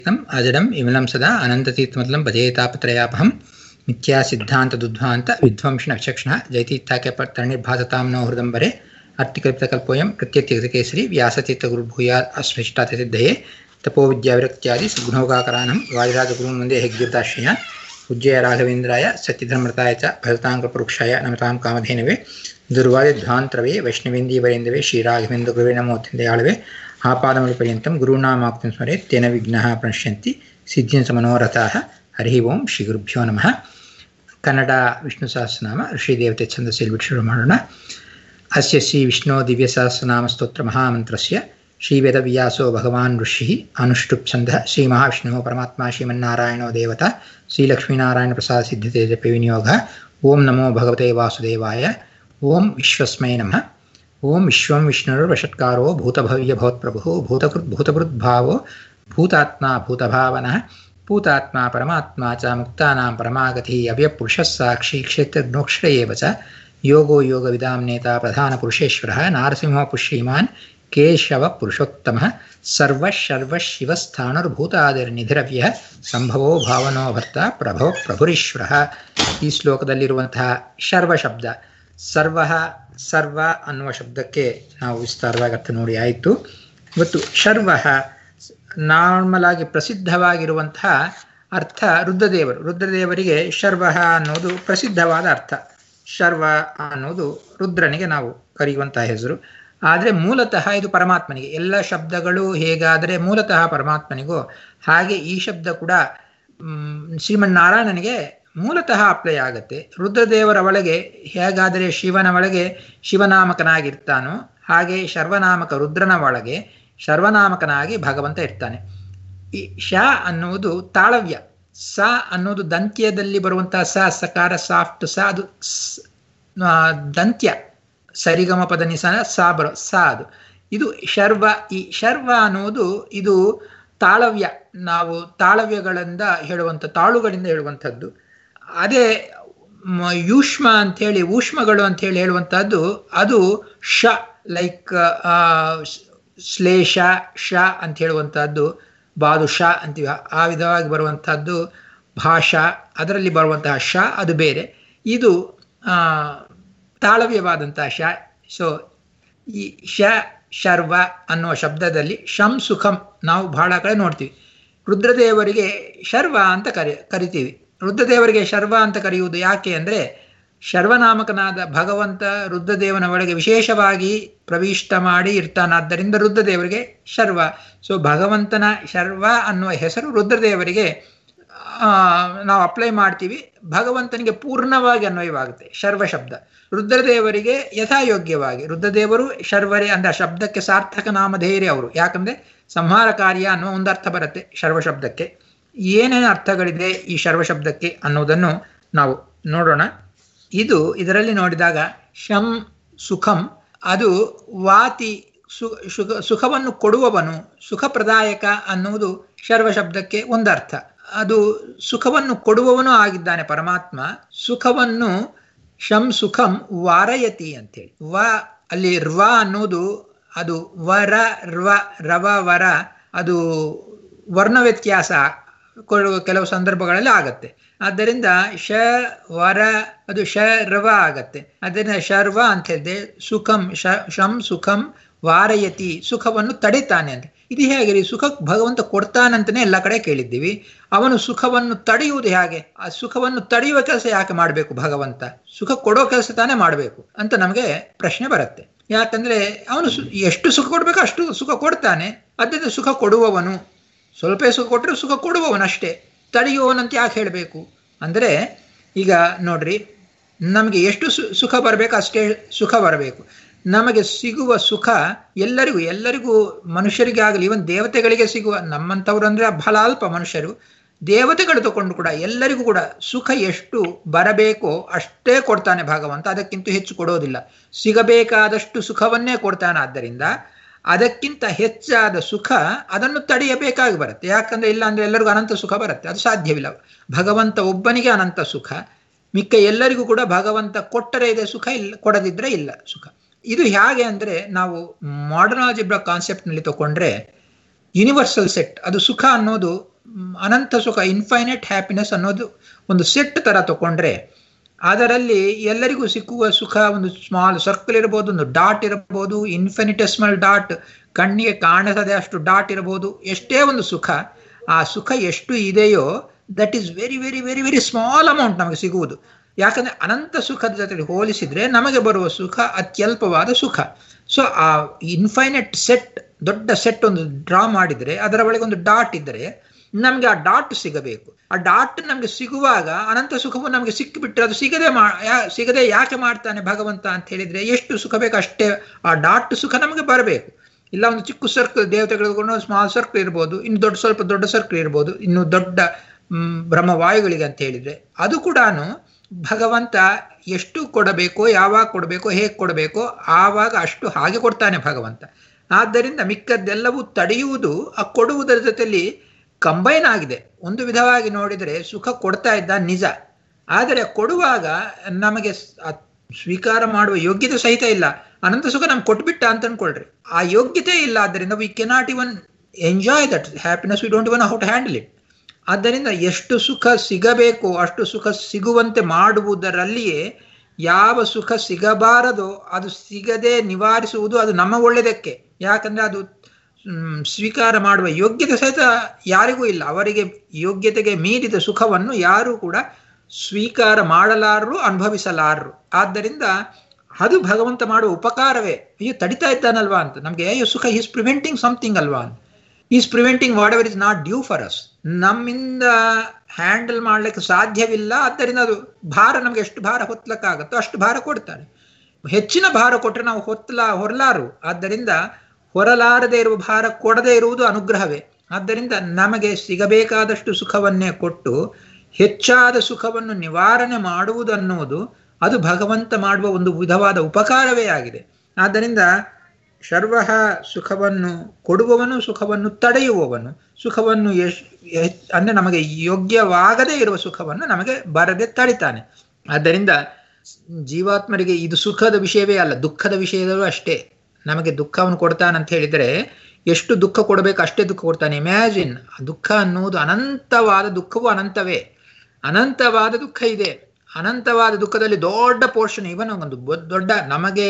तम् अजडम् इमलं सदा अनन्ततीर्थमतलं भजेतापत्रयापहं मिथ्या सिद्धान्तदुद्ध्वान्त विध्वंसिनविचक्षणः जयतीर्थाख्यपत्तरणिर्भासतां नो हृदम्बरे अर्तिकल्पितकल्पोऽयं प्रत्यत्यगतकेसरी व्यासतीर्थगुरुर्भूयात् अस्मृष्टातिसिद्धये तपोविद्याविरक्त्यादि सद्गुणोगाकरानं वादिराजगुरुं वन्दे हेग्युताश्रयान् पूज्याय राघवेन्द्राय सत्यधर्मृताय च भरताङ्कपरुक्षाय नमतां कामधेनवे दुर्वादिध्वान्तरवे वैष्णवेन्दीवरेन्दवे श्रीराघवेन्द्रगुरुवे नमोऽत्यन्दयाळवे आपादमूलपर्यन्तं गुरूणामाप्तिं स्मरे तेन विघ्नाः प्रणश्यन्ति ಸಿದ್ಧಿಂ ಸಮನೋರಥಾಹ ಹರಿ ಓಂ ಶ್ರೀ ಗುರುಭ್ಯೋ ನಮಃ ಕನ್ನಡ ವಿಷ್ಣು ಸಹಸ್ರನಾಮ ಶ್ರೀ ದೇವತೆ ಛಂದಸ್ಸಲ್ಲಿ ಬಿಟ್ಟು ಶುರು ಮಾಡೋಣ ಅಸ್ಯ ಶ್ರೀ ವಿಷ್ಣು ದಿವ್ಯ ಸಹಸ್ರನಾಮ ಸ್ತೋತ್ರ ಮಹಾಮಂತ್ರಸ್ಯ ಶ್ರೀ ವೇದವ್ಯಾಸೋ ಭಗವಾನ್ ಋಷಿ ಅನುಷ್ಠುಪ್ ಛಂದ ಶ್ರೀ ಮಹಾವಿಷ್ಣು ಪರಮಾತ್ಮ ಶ್ರೀಮನ್ನಾರಾಯಣೋ ದೇವತಾ ಶ್ರೀ ಲಕ್ಷ್ಮೀನಾರಾಯಣ ಪ್ರಸಾದ ಸಿದ್ಧತೆ ಜಪ ವಿನಿಯೋಗ ಓಂ ನಮೋ ಭಗವತೆ ವಾಸುದೇವಾಯ ಓಂ ವಿಶ್ವಸ್ಮೈ ನಮಃ ಓಂ ವಿಶ್ವಂ ವಿಷ್ಣುರ್ವಷಟ್ಕಾರೋ ಭೂತಭವ್ಯ ಭವತ್ಪ್ರಭು ಭೂತಕೃತ್ ಭೂತಭೃದ್ಭಾವೋ ಭೂತಾತ್ಮ ಭೂತಭಾವನಃ ಭೂತಾತ್ಮ ಪರಮಾತ್ಮ ಚ ಮುಕ್ತಾನಾಂ ಪರಮಾಗತಿ ಅವ್ಯಪುರುಷಃ ಸಾಕ್ಷಿ ಕ್ಷೇತ್ರಜ್ಞೋಕ್ಷರ ಏವ ಚ ಯೋಗೋ ಯೋಗವಿದಾಂ ನೇತಾ ಪ್ರಧಾನಪುರುಷೇಶ್ವರಃ ನಾರಸಿಂಹ ಪುಷ್ಯಮಾನ್ ಕೇಶವ ಪುರುಷೋತ್ತಮಃ ಸರ್ವಶರ್ವಶಿವಸ್ಥಾಣುರ್ಭೂತಾದಿರ್ನಿಧಿರವ್ಯ ಸಂಭವೋ ಭಾವನೋ ಭರ್ತ ಪ್ರಭೋ ಪ್ರಭುರೀಶ್ವರಃ ಈ ಶ್ಲೋಕದಲ್ಲಿರುವಂತಹ ಶರ್ವ ಶಬ್ದ ಸರ್ವ ಸರ್ವ ಅನ್ನುವ ಶಬ್ದಕ್ಕೆ ನಾವು ವಿಸ್ತಾರವಾಗಿ ಅರ್ಥ ನೋಡಿ ಆಯಿತು ಇವತ್ತು ಶರ್ವ ನಾರ್ಮಲ್ ಆಗಿ ಪ್ರಸಿದ್ಧವಾಗಿರುವಂತಹ ಅರ್ಥ ರುದ್ರದೇವರು ರುದ್ರದೇವರಿಗೆ ಶರ್ವ ಅನ್ನೋದು ಪ್ರಸಿದ್ಧವಾದ ಅರ್ಥ ಶರ್ವ ಅನ್ನೋದು ರುದ್ರನಿಗೆ ನಾವು ಕರೆಯುವಂತಹ ಹೆಸರು ಆದರೆ ಮೂಲತಃ ಇದು ಪರಮಾತ್ಮನಿಗೆ ಎಲ್ಲ ಶಬ್ದಗಳು ಹೇಗಾದರೆ ಮೂಲತಃ ಪರಮಾತ್ಮನಿಗೂ ಹಾಗೆ ಈ ಶಬ್ದ ಕೂಡ ಶ್ರೀಮನ್ನಾರಾಯಣನಿಗೆ ಮೂಲತಃ ಅಪ್ಲೈ ಆಗುತ್ತೆ ರುದ್ರದೇವರ ಒಳಗೆ ಹೇಗಾದರೆ ಶಿವನ ಒಳಗೆ ಶಿವನಾಮಕನಾಗಿರ್ತಾನೋ ಹಾಗೆ ಶರ್ವನಾಮಕ ರುದ್ರನ ಒಳಗೆ ಶರ್ವನಾಮಕನಾಗಿ ಭಗವಂತ ಇರ್ತಾನೆ ಈ ಶ ಅನ್ನುವುದು ತಾಳವ್ಯ ಸ ಅನ್ನೋದು ದಂತ್ಯದಲ್ಲಿ ಬರುವಂತಹ ಸ ಸಕಾರ ಸಾಫ್ಟ್ ಸ ಅದು ದಂತ್ಯ ಸರಿಗಮ ಪದ ನಿಸನ ಸಾ ಬರೋ ಸ ಅದು ಇದು ಶರ್ವ ಈ ಶರ್ವ ಅನ್ನೋದು ಇದು ತಾಳವ್ಯ ನಾವು ತಾಳವ್ಯಗಳಿಂದ ಹೇಳುವಂಥ ತಾಳುಗಳಿಂದ ಹೇಳುವಂಥದ್ದು ಅದೇ ಯೂಷ್ಮ ಅಂಥೇಳಿ ಊಷ್ಮಗಳು ಅಂಥೇಳಿ ಹೇಳುವಂಥದ್ದು ಅದು ಶ ಲೈಕ್ ಶ್ಲೇಷ ಶ ಅಂತ ಹೇಳುವಂಥದ್ದು ಬಾದುಷ ಅಂತೀವಿ ಆ ವಿಧವಾಗಿ ಬರುವಂಥದ್ದು ಭಾಷಾ ಅದರಲ್ಲಿ ಬರುವಂತಹ ಶ ಅದು ಬೇರೆ ಇದು ತಾಳವ್ಯವಾದಂತಹ ಶ ಸೊ ಈ ಶ ಶರ್ವ ಅನ್ನುವ ಶಬ್ದದಲ್ಲಿ ಶಂ ಸುಖಂ ನಾವು ಬಹಳ ಕಡೆ ನೋಡ್ತೀವಿ ರುದ್ರದೇವರಿಗೆ ಶರ್ವ ಅಂತ ಕರಿ ಕರಿತೀವಿ ರುದ್ರದೇವರಿಗೆ ಶರ್ವ ಅಂತ ಕರೆಯುವುದು ಯಾಕೆ ಅಂದರೆ ಶರ್ವನಾಮಕನಾದ ಭಗವಂತ ರುದ್ರದೇವನ ಒಳಗೆ ವಿಶೇಷವಾಗಿ ಪ್ರವಿಷ್ಟ ಮಾಡಿ ಇರ್ತಾನಾದ್ದರಿಂದ ರುದ್ರದೇವರಿಗೆ ಶರ್ವ ಸೊ ಭಗವಂತನ ಶರ್ವ ಅನ್ನುವ ಹೆಸರು ರುದ್ರದೇವರಿಗೆ ನಾವು ಅಪ್ಲೈ ಮಾಡ್ತೀವಿ ಭಗವಂತನಿಗೆ ಪೂರ್ಣವಾಗಿ ಅನ್ವಯವಾಗುತ್ತೆ ಶರ್ವ ಶಬ್ದ ರುದ್ರದೇವರಿಗೆ ಯಥಾಯೋಗ್ಯವಾಗಿ ರುದ್ರದೇವರು ಶರ್ವರೇ ಅಂದ್ರೆ ಶಬ್ದಕ್ಕೆ ಸಾರ್ಥಕ ನಾಮಧೇಯರೇ ಅವರು ಯಾಕಂದ್ರೆ ಸಂಹಾರ ಕಾರ್ಯ ಅನ್ನುವ ಒಂದು ಅರ್ಥ ಬರುತ್ತೆ ಶರ್ವ ಶಬ್ದಕ್ಕೆ ಏನೇನು ಅರ್ಥಗಳಿದೆ ಈ ಶರ್ವ ಶಬ್ದಕ್ಕೆ ಅನ್ನೋದನ್ನು ನಾವು ನೋಡೋಣ ಇದು ಇದರಲ್ಲಿ ನೋಡಿದಾಗ ಶಂ ಸುಖಂ ಅದು ವಾತಿ ಸು ಸುಖ ಸುಖವನ್ನು ಕೊಡುವವನು ಸುಖಪ್ರದಾಯಕ ಅನ್ನುವುದು ಶರ್ವ ಶಬ್ದಕ್ಕೆ ಒಂದರ್ಥ ಅದು ಸುಖವನ್ನು ಕೊಡುವವನು ಆಗಿದ್ದಾನೆ ಪರಮಾತ್ಮ ಸುಖವನ್ನು ಶಂ ಸುಖಂ ವಾರಯತಿ ಅಂತೇಳಿ ವ ಅಲ್ಲಿ ರ್ವ ಅನ್ನೋದು ಅದು ವರ ರ್ವ ರವ ವರ ಅದು ವರ್ಣ ವ್ಯತ್ಯಾಸ ಕೊಡುವ ಕೆಲವು ಸಂದರ್ಭಗಳಲ್ಲಿ ಆಗತ್ತೆ ಆದ್ದರಿಂದ ಶ ವರ ಅದು ಶ ರವ ಆಗತ್ತೆ ಅದರಿಂದ ಶರ್ವ ಅಂತ ಹೇಳಿದೆ ಸುಖಂ ಶ ಶಂ ಸುಖಂ ವಾರಯತಿ ಸುಖವನ್ನು ತಡಿತಾನೆ ಅಂತ ಇದು ಹೇಗೆ ಸುಖ ಭಗವಂತ ಕೊಡ್ತಾನಂತನೇ ಎಲ್ಲ ಕಡೆ ಕೇಳಿದ್ದೀವಿ ಅವನು ಸುಖವನ್ನು ತಡೆಯುವುದು ಹೇಗೆ ಆ ಸುಖವನ್ನು ತಡೆಯುವ ಕೆಲಸ ಯಾಕೆ ಮಾಡಬೇಕು ಭಗವಂತ ಸುಖ ಕೊಡೋ ಕೆಲಸ ತಾನೇ ಮಾಡಬೇಕು ಅಂತ ನಮಗೆ ಪ್ರಶ್ನೆ ಬರುತ್ತೆ ಯಾಕಂದ್ರೆ ಅವನು ಎಷ್ಟು ಸುಖ ಕೊಡ್ಬೇಕು ಅಷ್ಟು ಸುಖ ಕೊಡ್ತಾನೆ ಅದರಿಂದ ಸುಖ ಕೊಡುವವನು ಸ್ವಲ್ಪ ಸುಖ ಕೊಟ್ಟರೆ ಸುಖ ಕೊಡುವವನಷ್ಟೇ ತಡೆಯುವವನಂತ ಯಾಕೆ ಹೇಳಬೇಕು ಅಂದರೆ ಈಗ ನೋಡ್ರಿ ನಮಗೆ ಎಷ್ಟು ಸುಖ ಬರಬೇಕು ಅಷ್ಟೇ ಸುಖ ಬರಬೇಕು ನಮಗೆ ಸಿಗುವ ಸುಖ ಎಲ್ಲರಿಗೂ ಎಲ್ಲರಿಗೂ ಮನುಷ್ಯರಿಗೆ ಆಗಲಿ ಇವನ್ ದೇವತೆಗಳಿಗೆ ಸಿಗುವ ನಮ್ಮಂಥವ್ರು ಅಂದರೆ ಬಹಳ ಅಲ್ಪ ಮನುಷ್ಯರು ದೇವತೆಗಳು ತಗೊಂಡು ಕೂಡ ಎಲ್ಲರಿಗೂ ಕೂಡ ಸುಖ ಎಷ್ಟು ಬರಬೇಕೋ ಅಷ್ಟೇ ಕೊಡ್ತಾನೆ ಭಗವಂತ ಅದಕ್ಕಿಂತ ಹೆಚ್ಚು ಕೊಡೋದಿಲ್ಲ ಸಿಗಬೇಕಾದಷ್ಟು ಸುಖವನ್ನೇ ಕೊಡ್ತಾನೆ ಆದ್ದರಿಂದ ಅದಕ್ಕಿಂತ ಹೆಚ್ಚಾದ ಸುಖ ಅದನ್ನು ತಡೆಯಬೇಕಾಗಿ ಬರುತ್ತೆ ಯಾಕಂದ್ರೆ ಇಲ್ಲ ಅಂದ್ರೆ ಎಲ್ಲರಿಗೂ ಅನಂತ ಸುಖ ಬರುತ್ತೆ ಅದು ಸಾಧ್ಯವಿಲ್ಲ ಭಗವಂತ ಒಬ್ಬನಿಗೆ ಅನಂತ ಸುಖ ಮಿಕ್ಕ ಎಲ್ಲರಿಗೂ ಕೂಡ ಭಗವಂತ ಕೊಟ್ಟರೆ ಇದೆ ಸುಖ ಇಲ್ಲ ಕೊಡದಿದ್ರೆ ಇಲ್ಲ ಸುಖ ಇದು ಹೇಗೆ ಅಂದ್ರೆ ನಾವು ಮಾಡರ್ನ್ ಆಲ್ಜಿಬ್ರಾ ಕಾನ್ಸೆಪ್ಟ್ ನಲ್ಲಿ ತಗೊಂಡ್ರೆ ಯೂನಿವರ್ಸಲ್ ಸೆಟ್ ಅದು ಸುಖ ಅನ್ನೋದು ಅನಂತ ಸುಖ ಇನ್ಫೈನೈಟ್ ಹ್ಯಾಪಿನೆಸ್ ಅನ್ನೋದು ಒಂದು ಸೆಟ್ ಥರ ತಗೊಂಡ್ರೆ ಅದರಲ್ಲಿ ಎಲ್ಲರಿಗೂ ಸಿಕ್ಕುವ ಸುಖ ಒಂದು ಸ್ಮಾಲ್ ಸರ್ಕಲ್ ಇರಬಹುದು ಒಂದು ಡಾಟ್ ಇರಬಹುದು ಇನ್ಫಿನಿಟೆಸ್ಮಲ್ ಡಾಟ್ ಕಣ್ಣಿಗೆ ಕಾಣಿಸದೆ ಅಷ್ಟು ಡಾಟ್ ಇರಬಹುದು ಎಷ್ಟೇ ಒಂದು ಸುಖ ಆ ಸುಖ ಎಷ್ಟು ಇದೆಯೋ that is very very very very small amount ನಮಗೆ ಸಿಗುವುದು ಯಾಕಂದ್ರೆ ಅನಂತ ಸುಖದ ಜೊತೆ ಹೋಲಿಸಿದ್ರೆ ನಮಗೆ ಬರುವ ಸುಖ ಅತ್ಯಲ್ಪವಾದ ಸುಖ ಸೊ ಆ ಇನ್ಫೈನೈಟ್ ಸೆಟ್ ದೊಡ್ಡ ಸೆಟ್ ಒಂದು ಡ್ರಾ ಮಾಡಿದರೆ ಅದರ ಒಳಗೆ ಒಂದು ಡಾಟ್ ಇದ್ದರೆ ನಮಗೆ ಆ ಡಾಟ್ ಸಿಗಬೇಕು ಆ ಡಾಟ್ ನಮಗೆ ಸಿಗುವಾಗ ಅನಂತ ಸುಖವು ನಮಗೆ ಸಿಕ್ಕಿಬಿಟ್ರೆ ಅದು ಸಿಗದೆ ಮಾ ಸಿಗದೆ ಯಾಕೆ ಮಾಡ್ತಾನೆ ಭಗವಂತ ಅಂತ ಹೇಳಿದ್ರೆ ಎಷ್ಟು ಸುಖ ಬೇಕು ಅಷ್ಟೇ ಆ ಡಾಟ್ ಸುಖ ನಮಗೆ ಬರಬೇಕು ಇಲ್ಲ ಒಂದು ಚಿಕ್ಕ ಸರ್ಕಲ್ ದೇವತೆ ತೆಗೆದುಕೊಂಡು ಸ್ಮಾಲ್ ಸರ್ಕಲ್ ಇರ್ಬೋದು ಇನ್ನು ದೊಡ್ಡ ಸ್ವಲ್ಪ ದೊಡ್ಡ ಸರ್ಕಲ್ ಇರ್ಬೋದು ಇನ್ನು ದೊಡ್ಡ ಬ್ರಹ್ಮವಾಯುಗಳಿಗೆ ಅಂತ ಹೇಳಿದ್ರೆ ಅದು ಕೂಡ ಭಗವಂತ ಎಷ್ಟು ಕೊಡಬೇಕೋ ಯಾವಾಗ ಕೊಡಬೇಕೋ ಹೇಗೆ ಕೊಡಬೇಕೋ ಆವಾಗ ಅಷ್ಟು ಹಾಗೆ ಕೊಡ್ತಾನೆ ಭಗವಂತ ಆದ್ದರಿಂದ ಮಿಕ್ಕದ್ದೆಲ್ಲವೂ ತಡೆಯುವುದು ಆ ಕೊಡುವುದರ ಜೊತೆಯಲ್ಲಿ ಕಂಬೈನ್ ಆಗಿದೆ ಒಂದು ವಿಧವಾಗಿ ನೋಡಿದರೆ ಸುಖ ಕೊಡ್ತಾ ಇದ್ದ ನಿಜ ಆದರೆ ಕೊಡುವಾಗ ನಮಗೆ ಸ್ವೀಕಾರ ಮಾಡುವ ಯೋಗ್ಯತೆ ಸಹಿತ ಇಲ್ಲ ಅನಂತ ಸುಖ ನಮ್ಗೆ ಕೊಟ್ಬಿಟ್ಟ ಅಂತ ಅನ್ಕೊಳ್ರಿ ಆ ಯೋಗ್ಯತೆ ಇಲ್ಲ ಆದ್ದರಿಂದ we cannot even enjoy that happiness we don't even how to handle it ಆದ್ದರಿಂದ ಎಷ್ಟು ಸುಖ ಸಿಗಬೇಕು ಅಷ್ಟು ಸುಖ ಸಿಗುವಂತೆ ಮಾಡುವುದರಲ್ಲಿಯೇ ಯಾವ ಸುಖ ಸಿಗಬಾರದೋ ಅದು ಸಿಗದೆ ನಿವಾರಿಸುವುದು ಅದು ನಮ್ಮ ಒಳ್ಳೆಯದಕ್ಕೆ ಯಾಕಂದ್ರೆ ಅದು ಸ್ವೀಕಾರ ಮಾಡುವ ಯೋಗ್ಯತೆ ಸಹಿತ ಯಾರಿಗೂ ಇಲ್ಲ ಅವರಿಗೆ ಯೋಗ್ಯತೆಗೆ ಮೀರಿದ ಸುಖವನ್ನು ಯಾರೂ ಕೂಡ ಸ್ವೀಕಾರ ಮಾಡಲಾರರು ಅನುಭವಿಸಲಾರರು ಆದ್ದರಿಂದ ಅದು ಭಗವಂತ ಮಾಡುವ ಉಪಕಾರವೇ ಅಯ್ಯೋ ತಡಿತಾ ಇದ್ದಾನಲ್ವಾ ಅಂತ ನಮ್ಗೆ ಅಯ್ಯೋ ಸುಖ ಈಸ್ ಪ್ರಿವೆಂಟಿಂಗ್ ಸಮಥಿಂಗ್ ಅಲ್ವಾ ಅಂತ is preventing whatever is not due for us ನಮ್ಮಿಂದ ಹ್ಯಾಂಡಲ್ ಮಾಡ್ಲಿಕ್ಕೆ ಸಾಧ್ಯವಿಲ್ಲ ಆದ್ದರಿಂದ ಅದು ಭಾರ ನಮ್ಗೆ ಎಷ್ಟು ಭಾರ ಹೊತ್ತಲಕ್ಕಾಗತ್ತೋ ಅಷ್ಟು ಭಾರ ಕೊಡ್ತಾನೆ ಹೆಚ್ಚಿನ ಭಾರ ಕೊಟ್ಟರೆ ನಾವು ಹೊತ್ತಲ ಹೊರಲಾರು ಆದ್ದರಿಂದ ಹೊರಲಾರದೆ ಇರುವ ಭಾರ ಕೊಡದೇ ಇರುವುದು ಅನುಗ್ರಹವೇ ಆದ್ದರಿಂದ ನಮಗೆ ಸಿಗಬೇಕಾದಷ್ಟು ಸುಖವನ್ನೇ ಕೊಟ್ಟು ಹೆಚ್ಚಾದ ಸುಖವನ್ನು ನಿವಾರಣೆ ಮಾಡುವುದನ್ನುವುದು ಅದು ಭಗವಂತ ಮಾಡುವ ಒಂದು ವಿಧವಾದ ಉಪಕಾರವೇ ಆಗಿದೆ ಆದ್ದರಿಂದ ಸರ್ವ ಸುಖವನ್ನು ಕೊಡುವವನು ಸುಖವನ್ನು ತಡೆಯುವವನು ಸುಖವನ್ನು ಎಶ್ ಅಂದರೆ ನಮಗೆ ಯೋಗ್ಯವಾಗದೇ ಇರುವ ಸುಖವನ್ನು ನಮಗೆ ಬರದೆ ತಡಿತಾನೆ ಆದ್ದರಿಂದ ಜೀವಾತ್ಮರಿಗೆ ಇದು ಸುಖದ ವಿಷಯವೇ ಅಲ್ಲ ದುಃಖದ ವಿಷಯದಲ್ಲೂ ಅಷ್ಟೇ ನಮಗೆ ದುಃಖವನ್ನು ಕೊಡ್ತಾನಂತ ಹೇಳಿದರೆ ಎಷ್ಟು ದುಃಖ ಕೊಡಬೇಕು ಅಷ್ಟೇ ದುಃಖ ಕೊಡ್ತಾನೆ ಇಮ್ಯಾಜಿನ್ ದುಃಖ ಅನ್ನುವುದು ಅನಂತವಾದ ದುಃಖವು ಅನಂತವೇ ಅನಂತವಾದ ದುಃಖ ಇದೆ ಅನಂತವಾದ ದುಃಖದಲ್ಲಿ ದೊಡ್ಡ ಪೋರ್ಷನ್ ಇವನ್ ಒಂದು ದೊಡ್ಡ ನಮಗೆ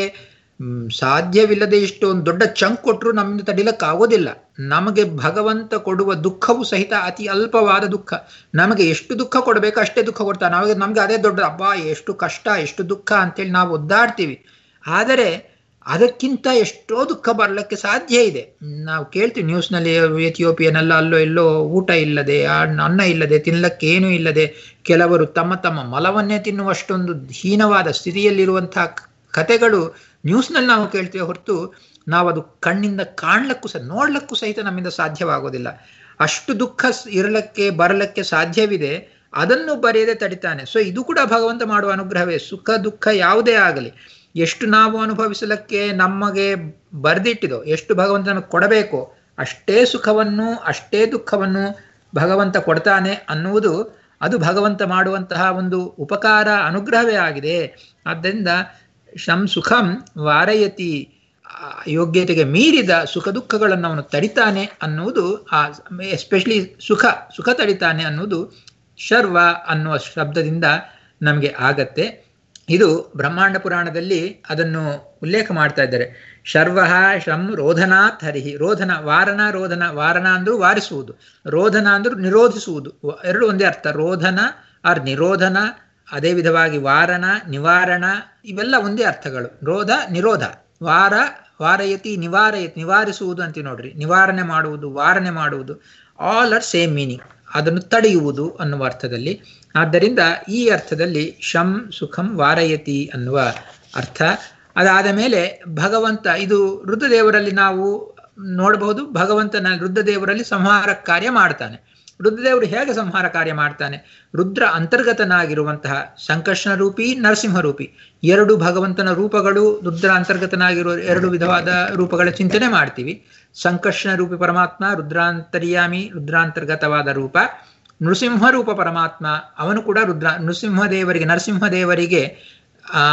ಸಾಧ್ಯವಿಲ್ಲದೆ ಇಷ್ಟು ಒಂದು ದೊಡ್ಡ ಚಂಕ್ ಕೊಟ್ಟರು ನಮ್ಮಿಂದ ತಡಿಲಕ್ಕೆ ಆಗೋದಿಲ್ಲ ನಮಗೆ ಭಗವಂತ ಕೊಡುವ ದುಃಖವು ಸಹಿತ ಅತಿ ಅಲ್ಪವಾದ ದುಃಖ ನಮಗೆ ಎಷ್ಟು ದುಃಖ ಕೊಡಬೇಕು ಅಷ್ಟೇ ದುಃಖ ಕೊಡ್ತಾನೆ ಅವಾಗ ನಮ್ಗೆ ಅದೇ ದೊಡ್ಡ ಅಬ್ಬಾ ಎಷ್ಟು ಕಷ್ಟ ಎಷ್ಟು ದುಃಖ ಅಂತೇಳಿ ನಾವು ಒದ್ದಾಡ್ತೀವಿ ಆದರೆ ಅದಕ್ಕಿಂತ ಎಷ್ಟೋ ದುಃಖ ಬರಲಿಕ್ಕೆ ಸಾಧ್ಯ ಇದೆ ನಾವು ಕೇಳ್ತೀವಿ ನ್ಯೂಸ್ನಲ್ಲಿ ಎಥಿಯೋಪಿಯನೆಲ್ಲ ಅಲ್ಲೋ ಎಲ್ಲೋ ಊಟ ಇಲ್ಲದೆ ಅನ್ನ ಇಲ್ಲದೆ ತಿನ್ನಲಕ್ಕೆ ಏನೂ ಇಲ್ಲದೆ ಕೆಲವರು ತಮ್ಮ ತಮ್ಮ ಮಲವನ್ನೇ ತಿನ್ನುವಷ್ಟೊಂದು ಹೀನವಾದ ಸ್ಥಿತಿಯಲ್ಲಿರುವಂತಹ ಕತೆಗಳು ನ್ಯೂಸ್ನಲ್ಲಿ ನಾವು ಕೇಳ್ತೇವೆ ಹೊರತು ನಾವು ಅದು ಕಣ್ಣಿಂದ ಕಾಣ್ಲಕ್ಕೂ ಸಹ ನೋಡ್ಲಕ್ಕೂ ಸಹಿತ ನಮ್ಮಿಂದ ಸಾಧ್ಯವಾಗೋದಿಲ್ಲ ಅಷ್ಟು ದುಃಖ ಇರಲಕ್ಕೆ ಬರಲಕ್ಕೆ ಸಾಧ್ಯವಿದೆ ಅದನ್ನು ಬರೆಯದೆ ತಡಿತಾನೆ ಸೊ ಇದು ಕೂಡ ಭಗವಂತ ಮಾಡುವ ಅನುಗ್ರಹವೇ ಸುಖ ದುಃಖ ಯಾವುದೇ ಆಗಲಿ ಎಷ್ಟು ನಾವು ಅನುಭವಿಸಲಿಕ್ಕೆ ನಮಗೆ ಬರೆದಿಟ್ಟಿದೋ ಎಷ್ಟು ಭಗವಂತ ನಮಗೆ ಕೊಡಬೇಕು ಅಷ್ಟೇ ಸುಖವನ್ನು ಅಷ್ಟೇ ದುಃಖವನ್ನು ಭಗವಂತ ಕೊಡ್ತಾನೆ ಅನ್ನುವುದು ಅದು ಭಗವಂತ ಮಾಡುವಂತಹ ಒಂದು ಉಪಕಾರ ಅನುಗ್ರಹವೇ ಆಗಿದೆ ಆದ್ದರಿಂದ ಶಂ ಸುಖಂ ವಾರಯತಿ ಯೋಗ್ಯತೆಗೆ ಮೀರಿದ ಸುಖ ದುಃಖಗಳನ್ನು ಅವನು ತಡಿತಾನೆ ಅನ್ನುವುದು ಆ ಎಸ್ಪೆಷಲಿ ಸುಖ ಸುಖ ತಡಿತಾನೆ ಅನ್ನುವುದು ಶರ್ವ ಅನ್ನುವ ಶಬ್ದದಿಂದ ನಮಗೆ ಆಗತ್ತೆ ಇದು ಬ್ರಹ್ಮಾಂಡ ಪುರಾಣದಲ್ಲಿ ಅದನ್ನು ಉಲ್ಲೇಖ ಮಾಡ್ತಾ ಇದ್ದಾರೆ ಶರ್ವ ಶಂ ರೋಧನಾತ್ ಹರಿಹಿ ರೋಧನ ವಾರನ ರೋಧನ ವಾರನ ಅಂದ್ರೂ ವಾರಿಸುವುದು ರೋಧನ ಅಂದ್ರೂ ನಿರೋಧಿಸುವುದು ಎರಡು ಒಂದೇ ಅರ್ಥ ರೋಧನ ಆರ್ ನಿರೋಧನ ಅದೇ ವಿಧವಾಗಿ ವಾರಣ ನಿವಾರಣ ಇವೆಲ್ಲ ಒಂದೇ ಅರ್ಥಗಳು ರೋಧ ನಿರೋಧ ವಾರ ವಾರಯತಿ ನಿವಾರಯತಿ ನಿವಾರಿಸುವುದು ಅಂತ ನೋಡ್ರಿ ನಿವಾರಣೆ ಮಾಡುವುದು ವಾರಣೆ ಮಾಡುವುದು ಆಲ್ ಆರ್ ಸೇಮ್ ಮೀನಿಂಗ್ ಅದನ್ನು ತಡೆಯುವುದು ಅನ್ನುವ ಅರ್ಥದಲ್ಲಿ ಆದ್ದರಿಂದ ಈ ಅರ್ಥದಲ್ಲಿ ಶಂ ಸುಖಂ ವಾರಯತಿ ಅನ್ನುವ ಅರ್ಥ ಅದಾದ ಮೇಲೆ ಭಗವಂತ ಇದು ರುದ್ರದೇವರಲ್ಲಿ ನಾವು ನೋಡಬಹುದು ಭಗವಂತನ ರುದ್ರದೇವರಲ್ಲಿ ಸಂಹಾರ ಕಾರ್ಯ ಮಾಡ್ತಾನೆ ರುದ್ರದೇವರು ಹೇಗೆ ಸಂಹಾರ ಕಾರ್ಯ ಮಾಡ್ತಾನೆ ರುದ್ರ ಅಂತರ್ಗತನಾಗಿರುವಂತಹ ಸಂಕರ್ಷಣ ರೂಪಿ ನರಸಿಂಹ ರೂಪಿ ಎರಡು ಭಗವಂತನ ರೂಪಗಳು ರುದ್ರ ಅಂತರ್ಗತನಾಗಿರುವ ಎರಡು ವಿಧವಾದ ರೂಪಗಳ ಚಿಂತನೆ ಮಾಡ್ತೀವಿ ಸಂಕರ್ಷಣ ರೂಪಿ ಪರಮಾತ್ಮ ರುದ್ರಾಂತರ್ಯಾಮಿ ರುದ್ರಾಂತರ್ಗತವಾದ ರೂಪ ನೃಸಿಂಹ ರೂಪ ಪರಮಾತ್ಮ ಅವನು ಕೂಡ ರುದ್ರ ನೃಸಿಂಹದೇವರಿಗೆ ನರಸಿಂಹದೇವರಿಗೆ ಆ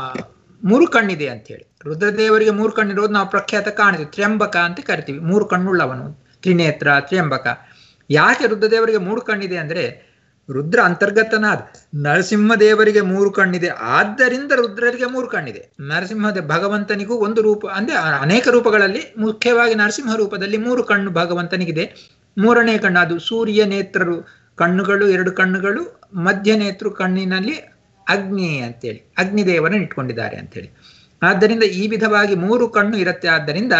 ಮೂರು ಕಣ್ಣಿದೆ ಅಂತ ಹೇಳಿ ರುದ್ರದೇವರಿಗೆ ಮೂರು ಕಣ್ಣಿರೋದು ನಾವು ಪ್ರಖ್ಯಾತ ಕಾಣ್ತೀವಿ ತ್ರ್ಯಂಬಕ ಅಂತ ಕರಿತೀವಿ ಮೂರು ಕಣ್ಣುಳ್ಳವನು ತ್ರಿನೇತ್ರ ತ್ರ್ಯಂಬಕ ಯಾಕೆ ರುದ್ರದೇವರಿಗೆ ಮೂರು ಕಣ್ಣಿದೆ ಅಂದರೆ ರುದ್ರ ಅಂತರ್ಗತನಾದ ನರಸಿಂಹದೇವರಿಗೆ ಮೂರು ಕಣ್ಣಿದೆ ಆದ್ದರಿಂದ ರುದ್ರರಿಗೆ ಮೂರು ಕಣ್ಣಿದೆ ನರಸಿಂಹ ಭಗವಂತನಿಗೂ ಒಂದು ರೂಪ ಅಂದರೆ ಅನೇಕ ರೂಪಗಳಲ್ಲಿ ಮುಖ್ಯವಾಗಿ ನರಸಿಂಹ ರೂಪದಲ್ಲಿ ಮೂರು ಕಣ್ಣು ಭಗವಂತನಿಗಿದೆ ಮೂರನೇ ಕಣ್ಣು ಅದು ಸೂರ್ಯ ನೇತ್ರರು ಕಣ್ಣುಗಳು ಎರಡು ಕಣ್ಣುಗಳು ಮಧ್ಯ ನೇತೃ ಕಣ್ಣಿನಲ್ಲಿ ಅಗ್ನಿ ಅಂತೇಳಿ ಅಗ್ನಿದೇವರನ್ನು ಇಟ್ಕೊಂಡಿದ್ದಾರೆ ಅಂತೇಳಿ ಆದ್ದರಿಂದ ಈ ವಿಧವಾಗಿ ಮೂರು ಕಣ್ಣು ಇರುತ್ತೆ ಆದ್ದರಿಂದ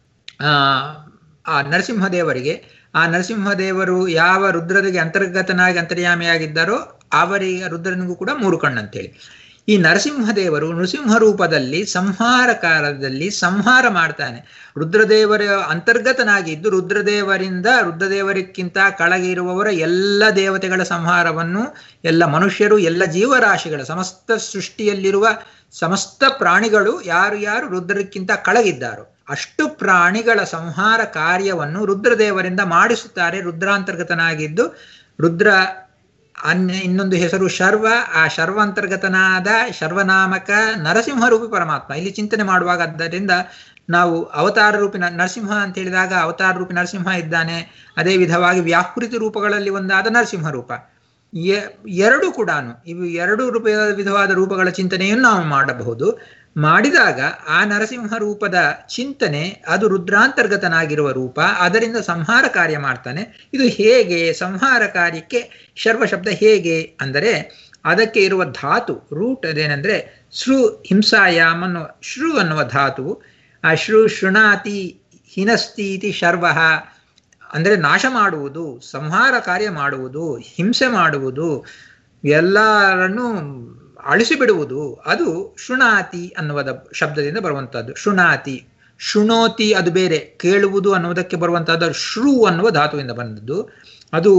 ಆ ನರಸಿಂಹದೇವರಿಗೆ ಆ ನರಸಿಂಹದೇವರು ಯಾವ ರುದ್ರರಿಗೆ ಅಂತರ್ಗತನಾಗಿ ಅಂತರ್ಯಾಮಿಯಾಗಿದ್ದಾರೋ ಅವರಿಗೆ ರುದ್ರನಿಗೂ ಕೂಡ ಮೂರು ಕಣ್ಣು ಅಂತೇಳಿ ಈ ನರಸಿಂಹದೇವರು ನೃಸಿಂಹ ರೂಪದಲ್ಲಿ ಸಂಹಾರ ಕಾಲದಲ್ಲಿ ಸಂಹಾರ ಮಾಡ್ತಾನೆ ರುದ್ರದೇವರ ಅಂತರ್ಗತನಾಗಿದ್ದು ರುದ್ರದೇವರಿಂದ ರುದ್ರದೇವರಿಗಿಂತ ಕೆಳಗೆ ಇರುವವರ ಎಲ್ಲ ದೇವತೆಗಳ ಸಂಹಾರವನ್ನು ಎಲ್ಲ ಮನುಷ್ಯರು ಎಲ್ಲ ಜೀವರಾಶಿಗಳ ಸಮಸ್ತ ಸೃಷ್ಟಿಯಲ್ಲಿರುವ ಸಮಸ್ತ ಪ್ರಾಣಿಗಳು ಯಾರು ಯಾರು ರುದ್ರಕ್ಕಿಂತ ಕೆಳಗಿದ್ದಾರೋ ಅಷ್ಟು ಪ್ರಾಣಿಗಳ ಸಂಹಾರ ಕಾರ್ಯವನ್ನು ರುದ್ರದೇವರಿಂದ ಮಾಡಿಸುತ್ತಾರೆ ರುದ್ರಾಂತರ್ಗತನಾಗಿದ್ದು ರುದ್ರ ಅನ್ಯ ಇನ್ನೊಂದು ಹೆಸರು ಶರ್ವ ಆ ಶರ್ವ ಅಂತರ್ಗತನಾದ ಶರ್ವನಾಮಕ ನರಸಿಂಹರೂಪಿ ಪರಮಾತ್ಮ ಇಲ್ಲಿ ಚಿಂತನೆ ಮಾಡುವಾಗ ಆದ್ದರಿಂದ ನಾವು ಅವತಾರ ರೂಪಿ ನರಸಿಂಹ ಅಂತ ಹೇಳಿದಾಗ ಅವತಾರ ರೂಪಿ ನರಸಿಂಹ ಇದ್ದಾನೆ ಅದೇ ವಿಧವಾಗಿ ವ್ಯಾಪೃತಿ ರೂಪಗಳಲ್ಲಿ ಒಂದಾದ ನರಸಿಂಹ ರೂಪ ಎರಡು ಕೂಡ ಇವು ಎರಡು ರೂಪ ವಿಧವಾದ ರೂಪಗಳ ಚಿಂತನೆಯನ್ನು ನಾವು ಮಾಡಬಹುದು ಮಾಡಿದಾಗ ಆ ನರಸಿಂಹ ರೂಪದ ಚಿಂತನೆ ಅದು ರುದ್ರಾಂತರ್ಗತನಾಗಿರುವ ರೂಪ ಅದರಿಂದ ಸಂಹಾರ ಕಾರ್ಯ ಮಾಡ್ತಾನೆ ಇದು ಹೇಗೆ ಸಂಹಾರ ಕಾರ್ಯಕ್ಕೆ ಶರ್ವ ಶಬ್ದ ಹೇಗೆ ಅಂದರೆ ಅದಕ್ಕೆ ಇರುವ ಧಾತು ರೂಟ್ ಅದೇನೆಂದರೆ ಶೃ ಹಿಂಸಾಯಾಮ್ ಅನ್ನುವ ಶೃ ಅನ್ನುವ ಧಾತು ಆ ಶೃ ಶೃಣಾತಿ ಹಿನಸ್ತಿ ಇತಿ ಶರ್ವ ಅಂದರೆ ನಾಶ ಮಾಡುವುದು ಸಂಹಾರ ಕಾರ್ಯ ಮಾಡುವುದು ಹಿಂಸೆ ಮಾಡುವುದು ಎಲ್ಲರನ್ನು ಅಳಿಸಿಬಿಡುವುದು ಅದು ಶೃಣಾತಿ ಅನ್ನುವುದ ಶಬ್ದದಿಂದ ಬರುವಂತಹದ್ದು ಶೃಣಾತಿ ಶೃಣೋತಿ ಅದು ಬೇರೆ ಕೇಳುವುದು ಅನ್ನುವುದಕ್ಕೆ ಬರುವಂತಹದ್ದು ಶ್ರೂ ಅನ್ನುವ ಧಾತುವಿಂದ ಬಂದದ್ದು ಅದು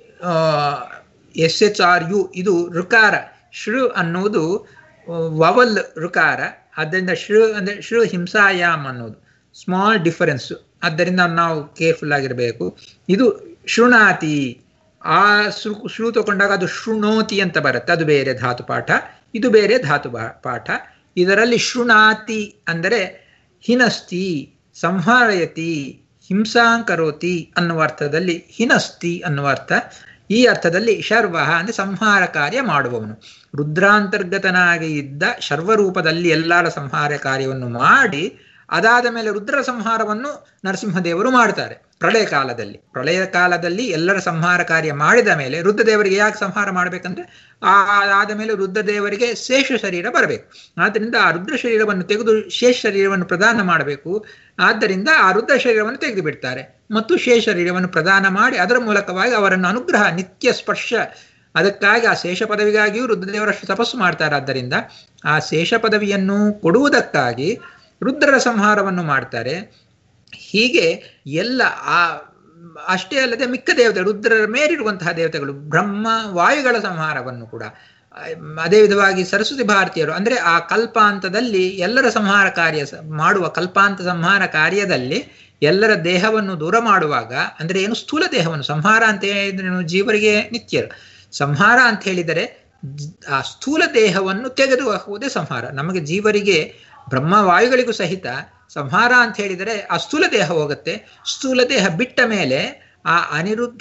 ಎಸ್ ಎಚ್ ಆರ್ ಯು ಇದು ಋಕಾರ ಶೃ ಅನ್ನುವುದು ವವಲ್ ಋಕಾರ ಆದ್ದರಿಂದ ಶೃ ಅಂದರೆ ಶೃ ಹಿಂಸಾಯಾಮ್ ಅನ್ನೋದು ಸ್ಮಾಲ್ ಡಿಫರೆನ್ಸ್ ಆದ್ದರಿಂದ ನಾವು ಕೇರ್ಫುಲ್ ಆಗಿರಬೇಕು ಇದು ಶೃಣಾತಿ ಆ ಶೃ ಶೃ ತಗೊಂಡಾಗ ಅದು ಶೃಣೋತಿ ಅಂತ ಬರುತ್ತೆ ಅದು ಬೇರೆ ಧಾತು ಪಾಠ ಇದು ಬೇರೆ ಧಾತು ಪಾಠ ಇದರಲ್ಲಿ ಶೃಣಾತಿ ಅಂದರೆ ಹಿನಸ್ತಿ ಸಂಹಾರಯತಿ ಹಿಂಸಾಂಕರೋತಿ ಅನ್ನುವ ಅರ್ಥದಲ್ಲಿ ಹಿನಸ್ತಿ ಅನ್ನುವ ಅರ್ಥ ಈ ಅರ್ಥದಲ್ಲಿ ಶರ್ವ ಅಂದರೆ ಸಂಹಾರ ಕಾರ್ಯ ಮಾಡುವವನು ರುದ್ರಾಂತರ್ಗತನಾಗಿ ಇದ್ದ ಶರ್ವರೂಪದಲ್ಲಿ ಎಲ್ಲರ ಸಂಹಾರ ಕಾರ್ಯವನ್ನು ಮಾಡಿ ಅದಾದ ಮೇಲೆ ರುದ್ರ ಸಂಹಾರವನ್ನು ನರಸಿಂಹದೇವರು ಮಾಡ್ತಾರೆ ಪ್ರಳಯ ಕಾಲದಲ್ಲಿ ಪ್ರಳಯ ಕಾಲದಲ್ಲಿ ಎಲ್ಲರ ಸಂಹಾರ ಕಾರ್ಯ ಮಾಡಿದ ಮೇಲೆ ರುದ್ರದೇವರಿಗೆ ಯಾಕೆ ಸಂಹಾರ ಮಾಡಬೇಕಂದ್ರೆ ಆ ಆದ ಮೇಲೆ ರುದ್ರದೇವರಿಗೆ ಶೇಷ ಶರೀರ ಬರಬೇಕು ಆದ್ದರಿಂದ ಆ ರುದ್ರ ಶರೀರವನ್ನು ತೆಗೆದು ಶೇಷ ಶರೀರವನ್ನು ಪ್ರದಾನ ಮಾಡಬೇಕು ಆದ್ದರಿಂದ ಆ ರುದ್ರ ಶರೀರವನ್ನು ತೆಗೆದು ಬಿಡ್ತಾರೆ ಮತ್ತು ಶೇಷ ಶರೀರವನ್ನು ಪ್ರದಾನ ಮಾಡಿ ಅದರ ಮೂಲಕವಾಗಿ ಅವರನ್ನು ಅನುಗ್ರಹ ನಿತ್ಯ ಸ್ಪರ್ಶ ಅದಕ್ಕಾಗಿ ಆ ಶೇಷ ಪದವಿಗಾಗಿಯೂ ರುದ್ರದೇವರಷ್ಟು ತಪಸ್ಸು ಮಾಡ್ತಾರೆ ಆದ್ದರಿಂದ ಆ ಶೇಷ ಪದವಿಯನ್ನು ಕೊಡುವುದಕ್ಕಾಗಿ ರುದ್ರರ ಸಂಹಾರವನ್ನು ಮಾಡ್ತಾರೆ ಹೀಗೆ ಎಲ್ಲ ಆ ಅಷ್ಟೇ ಅಲ್ಲದೆ ಮಿಕ್ಕ ದೇವತೆ ರುದ್ರರ ಮೇಲಿರುವಂತಹ ದೇವತೆಗಳು ಬ್ರಹ್ಮ ವಾಯುಗಳ ಸಂಹಾರವನ್ನು ಕೂಡ ಅದೇ ವಿಧವಾಗಿ ಸರಸ್ವತಿ ಭಾರತೀಯರು ಅಂದರೆ ಆ ಕಲ್ಪಾಂತದಲ್ಲಿ ಎಲ್ಲರ ಸಂಹಾರ ಕಾರ್ಯ ಮಾಡುವ ಕಲ್ಪಾಂತ ಸಂಹಾರ ಕಾರ್ಯದಲ್ಲಿ ಎಲ್ಲರ ದೇಹವನ್ನು ದೂರ ಮಾಡುವಾಗ ಅಂದರೆ ಏನು ಸ್ಥೂಲ ದೇಹವನ್ನು ಸಂಹಾರ ಅಂತ ಹೇಳಿದ್ರೆ ಜೀವರಿಗೆ ನಿತ್ಯರು ಸಂಹಾರ ಅಂತ ಹೇಳಿದರೆ ಆ ಸ್ಥೂಲ ದೇಹವನ್ನು ತೆಗೆದು ಹಾಕುವುದೇ ಸಂಹಾರ ನಮಗೆ ಜೀವರಿಗೆ ಬ್ರಹ್ಮವಾಯುಗಳಿಗೂ ಸಹಿತ ಸಂಹಾರ ಅಂತ ಹೇಳಿದರೆ ಆ ಸ್ಥೂಲ ದೇಹ ಹೋಗುತ್ತೆ ಸ್ಥೂಲ ದೇಹ ಬಿಟ್ಟ ಮೇಲೆ ಆ ಅನಿರುದ್ಧ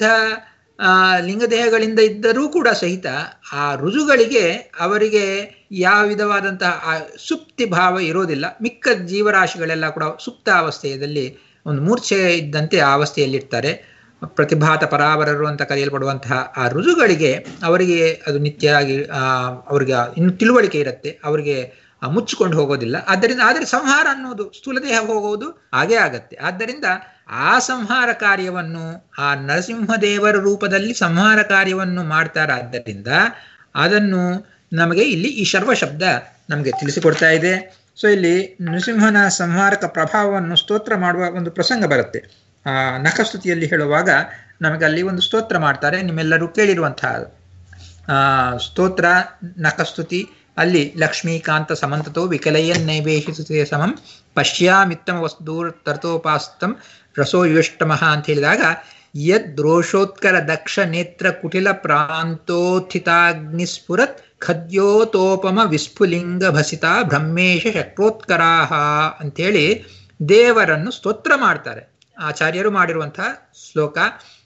ಲಿಂಗದೇಹಗಳಿಂದ ಇದ್ದರೂ ಕೂಡ ಸಹಿತ ಆ ರುಜುಗಳಿಗೆ ಅವರಿಗೆ ಯಾವ ವಿಧವಾದಂತಹ ಆ ಸುಪ್ತಿ ಭಾವ ಇರೋದಿಲ್ಲ ಮಿಕ್ಕ ಜೀವರಾಶಿಗಳೆಲ್ಲ ಕೂಡ ಸುಪ್ತ ಅವಸ್ಥೆಯಲ್ಲಿ ಒಂದು ಮೂರ್ಛೆ ಇದ್ದಂತೆ ಆ ಅವಸ್ಥೆಯಲ್ಲಿರ್ತಾರೆ ಪ್ರತಿಭಾತ ಪರಾವರರು ಅಂತ ಕರೆಯಲ್ಪಡುವಂತಹ ಆ ರುಜುಗಳಿಗೆ ಅವರಿಗೆ ಅದು ನಿತ್ಯ ಆಗಿ ಅವರಿಗೆ ಇನ್ನು ತಿಳುವಳಿಕೆ ಇರುತ್ತೆ ಅವರಿಗೆ ಮುಚ್ಚಿಕೊಂಡು ಹೋಗೋದಿಲ್ಲ ಆದ್ದರಿಂದ ಆದರೆ ಸಂಹಾರ ಅನ್ನೋದು ಸ್ಥೂಲ ದೇಹ ಹೋಗುವುದು ಹಾಗೇ ಆಗತ್ತೆ ಆದ್ದರಿಂದ ಆ ಸಂಹಾರ ಕಾರ್ಯವನ್ನು ಆ ನರಸಿಂಹದೇವರ ರೂಪದಲ್ಲಿ ಸಂಹಾರ ಕಾರ್ಯವನ್ನು ಮಾಡ್ತಾರಾದ್ದರಿಂದ ಅದನ್ನು ನಮಗೆ ಇಲ್ಲಿ ಈ ಶರ್ವ ಶಬ್ದ ನಮಗೆ ತಿಳಿಸಿಕೊಡ್ತಾ ಇದೆ ಸೊ ಇಲ್ಲಿ ನೃಸಿಂಹನ ಸಂಹಾರಕ ಪ್ರಭಾವವನ್ನು ಸ್ತೋತ್ರ ಮಾಡುವ ಒಂದು ಪ್ರಸಂಗ ಬರುತ್ತೆ ಆ ನಖಸ್ತುತಿಯಲ್ಲಿ ಹೇಳುವಾಗ ನಮಗೆ ಅಲ್ಲಿ ಒಂದು ಸ್ತೋತ್ರ ಮಾಡ್ತಾರೆ ನಿಮ್ಮೆಲ್ಲರೂ ಕೇಳಿರುವಂತಹ ಆ ಸ್ತೋತ್ರ ನಖಸ್ತುತಿ ಅಲ್ಲಿ ಲಕ್ಷ್ಮೀಕಾಂತ ಸಮಂತತೋ ವಿಕಲಯನ್ ನೈವೇಶಿಸುತ್ತೆ ಸಮಂ ಪಶ್ಯಾಮಿತ್ತಮ ವಸ್ತುರ್ ತರ್ತೋಪಾಸ್ತಂ ರಸೋ ಯುಷ್ಟಮಃ ಅಂತ ಹೇಳಿದಾಗ ಯದ್ ರೋಷೋತ್ಕರ ದಕ್ಷ ನೇತ್ರ ಕುಟಿಲ ಪ್ರಾಂತೋತ್ಥಿತಾಗ್ನಿಸ್ಫುರತ್ ಖದ್ಯೋತೋಪಮ ವಿಸ್ಫುಲಿಂಗ ಭಸಿತ ಬ್ರಹ್ಮೇಶ ಶಕ್ರೋತ್ಕರಾಹ ಅಂಥೇಳಿ ದೇವರನ್ನು ಸ್ತೋತ್ರ ಮಾಡ್ತಾರೆ ಆಚಾರ್ಯರು ಮಾಡಿರುವಂತಹ ಶ್ಲೋಕ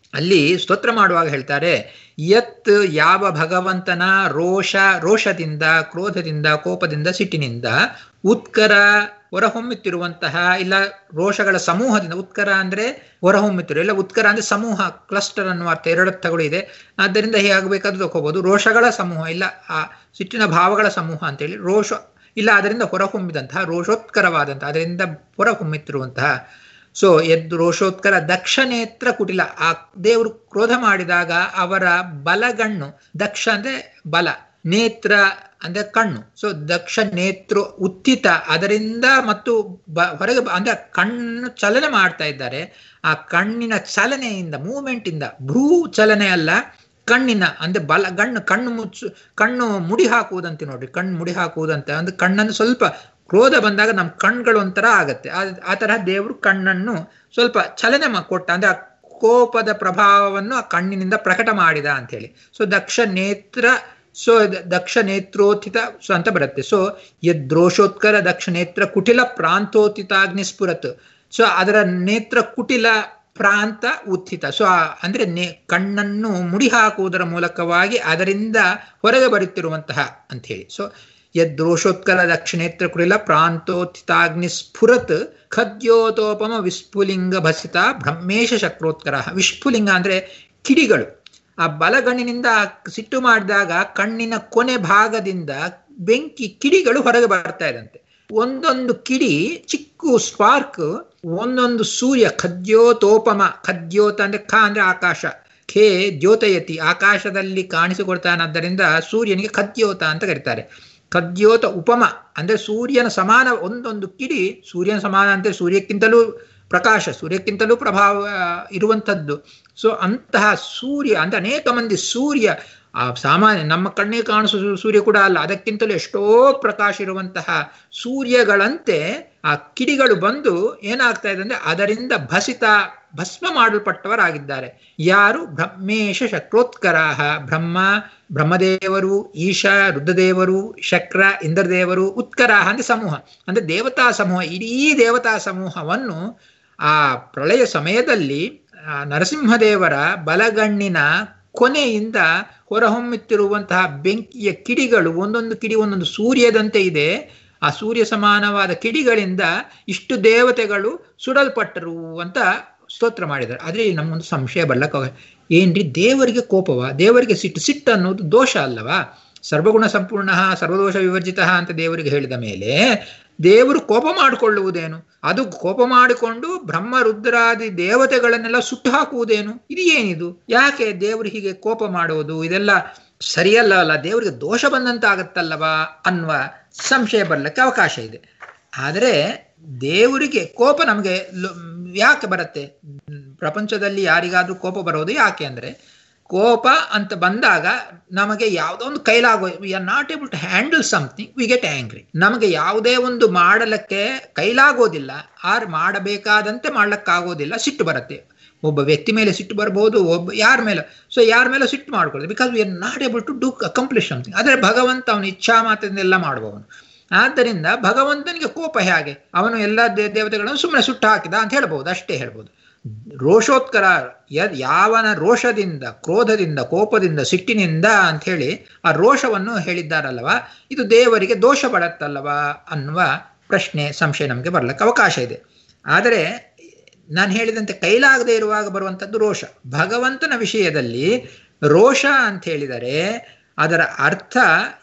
ಅಲ್ಲಿ ಸ್ತೋತ್ರ ಮಾಡುವಾಗ ಹೇಳ್ತಾರೆ ಯತ್ ಯಾವ ಭಗವಂತನ ರೋಷ ರೋಷದಿಂದ ಕ್ರೋಧದಿಂದ ಕೋಪದಿಂದ ಸಿಟ್ಟಿನಿಂದ ಉತ್ಕರ ಹೊರಹೊಮ್ಮುತ್ತಿರುವಂತಹ ಇಲ್ಲ ರೋಷಗಳ ಸಮೂಹದಿಂದ ಉತ್ಕರ ಅಂದ್ರೆ ಹೊರಹೊಮ್ಮುತ್ತಿರು ಇಲ್ಲ ಉತ್ಕರ ಅಂದ್ರೆ ಸಮೂಹ ಕ್ಲಸ್ಟರ್ ಅನ್ನುವ ಅರ್ಥ ಎರಡರ್ಥಗಳು ಇದೆ ಆದ್ದರಿಂದ ಹೇಗಾಗಬೇಕಾದ್ರೂ ತಗೋಬಹುದು ರೋಷಗಳ ಸಮೂಹ ಇಲ್ಲ ಆ ಸಿಟ್ಟಿನ ಭಾವಗಳ ಸಮೂಹ ಅಂತೇಳಿ ರೋಷ ಇಲ್ಲ ಅದರಿಂದ ಹೊರಹೊಮ್ಮಿದಂತಹ ರೋಷೋತ್ಕರವಾದಂತಹ ಅದರಿಂದ ಹೊರಹೊಮ್ಮುತ್ತಿರುವಂತಹ ಸೊ ಎದ್ದು ರೋಷೋತ್ಕರ ದಕ್ಷ ನೇತ್ರ ಕುಟಿಲ ಆ ದೇವರು ಕ್ರೋಧ ಮಾಡಿದಾಗ ಅವರ ಬಲಗಣ್ಣು ದಕ್ಷ ಅಂದ್ರೆ ಬಲ ನೇತ್ರ ಅಂದ್ರೆ ಕಣ್ಣು ಸೊ ದಕ್ಷ ನೇತ್ರ ಉತ್ತಿತ ಅದರಿಂದ ಮತ್ತು ಬ ಹೊರಗೆ ಅಂದ್ರೆ ಕಣ್ಣು ಚಲನೆ ಮಾಡ್ತಾ ಇದ್ದಾರೆ ಆ ಕಣ್ಣಿನ ಚಲನೆಯಿಂದ ಮೂವ್ಮೆಂಟ್ ಇಂದ ಭ್ರೂ ಚಲನೆ ಅಲ್ಲ ಕಣ್ಣಿನ ಅಂದ್ರೆ ಬಲ ಗಣ್ಣು ಕಣ್ಣು ಮುಚ್ಚು ಕಣ್ಣು ಮುಡಿ ಹಾಕುವುದಂತೆ ನೋಡ್ರಿ ಕಣ್ಣು ಮುಡಿ ಹಾಕುವುದಂತೆ ಅಂದ್ರೆ ಕಣ್ಣನ್ನು ಸ್ವಲ್ಪ ಕ್ರೋಧ ಬಂದಾಗ ನಮ್ಮ ಕಣ್ಗಳು ಒಂಥರ ಆಗತ್ತೆ ಆ ತರಹ ದೇವರು ಕಣ್ಣನ್ನು ಸ್ವಲ್ಪ ಚಲನೆ ಕೊಟ್ಟ ಅಂದ್ರೆ ಆ ಕೋಪದ ಪ್ರಭಾವವನ್ನು ಆ ಕಣ್ಣಿನಿಂದ ಪ್ರಕಟ ಮಾಡಿದ ಅಂತ ಹೇಳಿ ಸೊ ದಕ್ಷ ನೇತ್ರ ಸೊ ದಕ್ಷ ನೇತ್ರೋತ್ಥಿತ ಸೊ ಅಂತ ಬರುತ್ತೆ ಸೊ ಯದ್ರೋಷೋತ್ಕರ ದಕ್ಷ ನೇತ್ರ ಕುಟಿಲ ಪ್ರಾಂತೋತ್ಥಿತಾಗ್ನಿ ಸ್ಫುರತ್ ಸೊ ಅದರ ನೇತ್ರ ಕುಟಿಲ ಪ್ರಾಂತ ಉತ್ಥಿತ ಸೊ ಅಂದ್ರೆ ನೇ ಕಣ್ಣನ್ನು ಮುಡಿ ಹಾಕುವುದರ ಮೂಲಕವಾಗಿ ಅದರಿಂದ ಹೊರಗೆ ಬರುತ್ತಿರುವಂತಹ ಅಂತ ಹೇಳಿ ಸೊ ಯದ್ರೋಷೋತ್ಕರ ದಕ್ಷಿಣೇತ್ರ ಕುಟಿಲ ಪ್ರಾಂತೋತ್ಥಿತಾಗ್ನಿ ಸ್ಫುರತ್ ಖದ್ಯೋತೋಪಮ ವಿಸ್ಫುಲಿಂಗ ಭಸಿತ ಬ್ರಹ್ಮೇಶ ಚಕ್ರೋತ್ಕರ ವಿಸ್ಫುಲಿಂಗ ಅಂದ್ರೆ ಕಿಡಿಗಳು ಆ ಬಲಗಣ್ಣಿನಿಂದ ಸಿಟ್ಟು ಮಾಡಿದಾಗ ಕಣ್ಣಿನ ಕೊನೆ ಭಾಗದಿಂದ ಬೆಂಕಿ ಕಿಡಿಗಳು ಹೊರಗೆ ಬರ್ತಾ ಇದಂತೆ ಒಂದೊಂದು ಕಿಡಿ ಚಿಕ್ಕ ಸ್ಪಾರ್ಕ್ ಒಂದೊಂದು ಸೂರ್ಯ ಖದ್ಯೋತೋಪಮ ಖದ್ಯೋತ ಅಂದ್ರೆ ಖ ಅಂದ್ರೆ ಆಕಾಶ ಖೇ ದ್ಯೋತಯತಿ ಆಕಾಶದಲ್ಲಿ ಕಾಣಿಸಿಕೊಳ್ತಾನಾದ್ದರಿಂದ ಸೂರ್ಯನಿಗೆ ಖದ್ಯೋತ ಅಂತ ಕರೀತಾರೆ ಖದ್ಯೋತ ಉಪಮ ಅಂದ್ರೆ ಸೂರ್ಯನ ಸಮಾನ ಒಂದೊಂದು ಕಿಡಿ ಸೂರ್ಯನ ಸಮಾನ ಅಂದ್ರೆ ಸೂರ್ಯಕ್ಕಿಂತಲೂ ಪ್ರಕಾಶ ಸೂರ್ಯಕ್ಕಿಂತಲೂ ಪ್ರಭಾವ ಇರುವಂಥದ್ದು ಸೊ ಅಂತಹ ಸೂರ್ಯ ಅಂದ್ರೆ ಅನೇಕ ಮಂದಿ ಸೂರ್ಯ ಆ ಸಾಮಾನ್ಯ ನಮ್ಮ ಕಣ್ಣಿಗೆ ಕಾಣಿಸೋ ಸೂರ್ಯ ಕೂಡ ಅಲ್ಲ ಅದಕ್ಕಿಂತಲೂ ಎಷ್ಟೋ ಪ್ರಕಾಶ ಇರುವಂತಹ ಸೂರ್ಯಗಳಂತೆ ಆ ಕಿಡಿಗಳು ಬಂದು ಏನಾಗ್ತಾ ಇದೆ ಅಂದ್ರೆ ಅದರಿಂದ ಭಸಿತ ಭಸ್ಮ ಮಾಡಲ್ಪಟ್ಟವರಾಗಿದ್ದಾರೆ ಯಾರು ಬ್ರಹ್ಮೇಶ ಶಕ್ರೋತ್ಕರಾಹ ಬ್ರಹ್ಮ ಬ್ರಹ್ಮದೇವರು ಈಶ ರುದ್ರದೇವರು ಶಕ್ರ ಇಂದ್ರದೇವರು ಉತ್ಕರಾಹ ಅಂದ್ರೆ ಸಮೂಹ ಅಂದ್ರೆ ದೇವತಾ ಸಮೂಹ ಇಡೀ ದೇವತಾ ಸಮೂಹವನ್ನು ಆ ಪ್ರಳಯ ಸಮಯದಲ್ಲಿ ನರಸಿಂಹದೇವರ ಬಲಗಣ್ಣಿನ ಕೊನೆಯಿಂದ ಹೊರಹೊಮ್ಮುತ್ತಿರುವಂತಹ ಬೆಂಕಿಯ ಕಿಡಿಗಳು ಒಂದೊಂದು ಕಿಡಿ ಒಂದೊಂದು ಸೂರ್ಯದಂತೆ ಇದೆ ಆ ಸೂರ್ಯ ಸಮಾನವಾದ ಕಿಡಿಗಳಿಂದ ಇಷ್ಟು ದೇವತೆಗಳು ಸುಡಲ್ಪಟ್ಟರು ಅಂತ ಸ್ತೋತ್ರ ಮಾಡಿದ್ದಾರೆ ಆದ್ರೆ ನಮಗೊಂದು ಸಂಶಯ ಬರ್ಲಕ್ಕ ಏನ್ರಿ ದೇವರಿಗೆ ಕೋಪವ ದೇವರಿಗೆ ಸಿಟ್ಟು ಸಿಟ್ಟು ಅನ್ನೋದು ದೋಷ ಅಲ್ಲವಾ ಸರ್ವಗುಣ ಸಂಪೂರ್ಣ ಸರ್ವದೋಷ ವಿವರ್ಜಿತ ಅಂತ ದೇವರಿಗೆ ಹೇಳಿದ ಮೇಲೆ ದೇವರು ಕೋಪ ಮಾಡಿಕೊಳ್ಳುವುದೇನು ಅದು ಕೋಪ ಮಾಡಿಕೊಂಡು ಬ್ರಹ್ಮ ರುದ್ರಾದಿ ದೇವತೆಗಳನ್ನೆಲ್ಲ ಸುಟ್ಟು ಹಾಕುವುದೇನು ಇದು ಏನಿದು ಯಾಕೆ ದೇವರು ಹೀಗೆ ಕೋಪ ಮಾಡುವುದು ಇದೆಲ್ಲ ಸರಿಯಲ್ಲ ಅಲ್ಲ ದೇವರಿಗೆ ದೋಷ ಬಂದಂತ ಆಗತ್ತಲ್ಲವಾ ಅನ್ನುವ ಸಂಶಯ ಬರ್ಲಿಕ್ಕೆ ಅವಕಾಶ ಇದೆ ಆದರೆ ದೇವರಿಗೆ ಕೋಪ ನಮಗೆ ಯಾಕೆ ಬರುತ್ತೆ ಪ್ರಪಂಚದಲ್ಲಿ ಯಾರಿಗಾದ್ರೂ ಕೋಪ ಬರೋದು ಯಾಕೆ ಅಂದ್ರೆ ಕೋಪ ಅಂತ ಬಂದಾಗ ನಮಗೆ ಯಾವುದೋ ಒಂದು ಕೈಲಾಗೋ we are not able to handle something we get angry ನಮಗೆ ಯಾವುದೇ ಒಂದು ಮಾಡಲಿಕ್ಕೆ ಕೈಲಾಗೋದಿಲ್ಲ ಆರ್ ಮಾಡಬೇಕಾದಂತೆ ಮಾಡ್ಲಿಕ್ಕಾಗೋದಿಲ್ಲ ಸಿಟ್ಟು ಬರುತ್ತೆ ಒಬ್ಬ ವ್ಯಕ್ತಿ ಮೇಲೆ ಸಿಟ್ಟು ಬರಬಹುದು ಒಬ್ಬ ಯಾರ ಮೇಲೆ ಸೊ ಯಾರ ಮೇಲೆ ಸಿಟ್ಟು ಮಾಡ್ಕೊಳ್ಳೋದು because we are not able to do accomplish something ಆದರೆ ಭಗವಂತ ಅವನ ಇಚ್ಛಾ ಮಾತಿನೆಲ್ಲ ಮಾಡುವವನು ಆದ್ದರಿಂದ ಭಗವಂತನಿಗೆ ಕೋಪ ಹೇಗೆ ಅವನು ಎಲ್ಲ ದೇವತೆಗಳನ್ನು ಸುಮ್ಮನೆ ಸುಟ್ಟು ಹಾಕಿದ ಅಂತ ಹೇಳ್ಬೋದು ಅಷ್ಟೇ ಹೇಳ್ಬೋದು ರೋಷೋತ್ಕರ ಯದ್ ಯಾವನ ರೋಷದಿಂದ ಕ್ರೋಧದಿಂದ ಕೋಪದಿಂದ ಸಿಟ್ಟಿನಿಂದ ಅಂತ ಹೇಳಿ ಆ ರೋಷವನ್ನು ಹೇಳಿದ್ದಾರಲ್ವಾ ಇದು ದೇವರಿಗೆ ದೋಷ ಪಡತ್ತಲ್ಲವಾ ಅನ್ನುವ ಪ್ರಶ್ನೆ ಸಂಶಯ ನಮಗೆ ಬರ್ಲಿಕ್ಕೆ ಅವಕಾಶ ಇದೆ ಆದರೆ ನಾನು ಹೇಳಿದಂತೆ ಕೈಲಾಗದೇ ಇರುವಾಗ ಬರುವಂಥದ್ದು ರೋಷ ಭಗವಂತನ ವಿಷಯದಲ್ಲಿ ರೋಷ ಅಂತ ಹೇಳಿದರೆ ಅದರ ಅರ್ಥ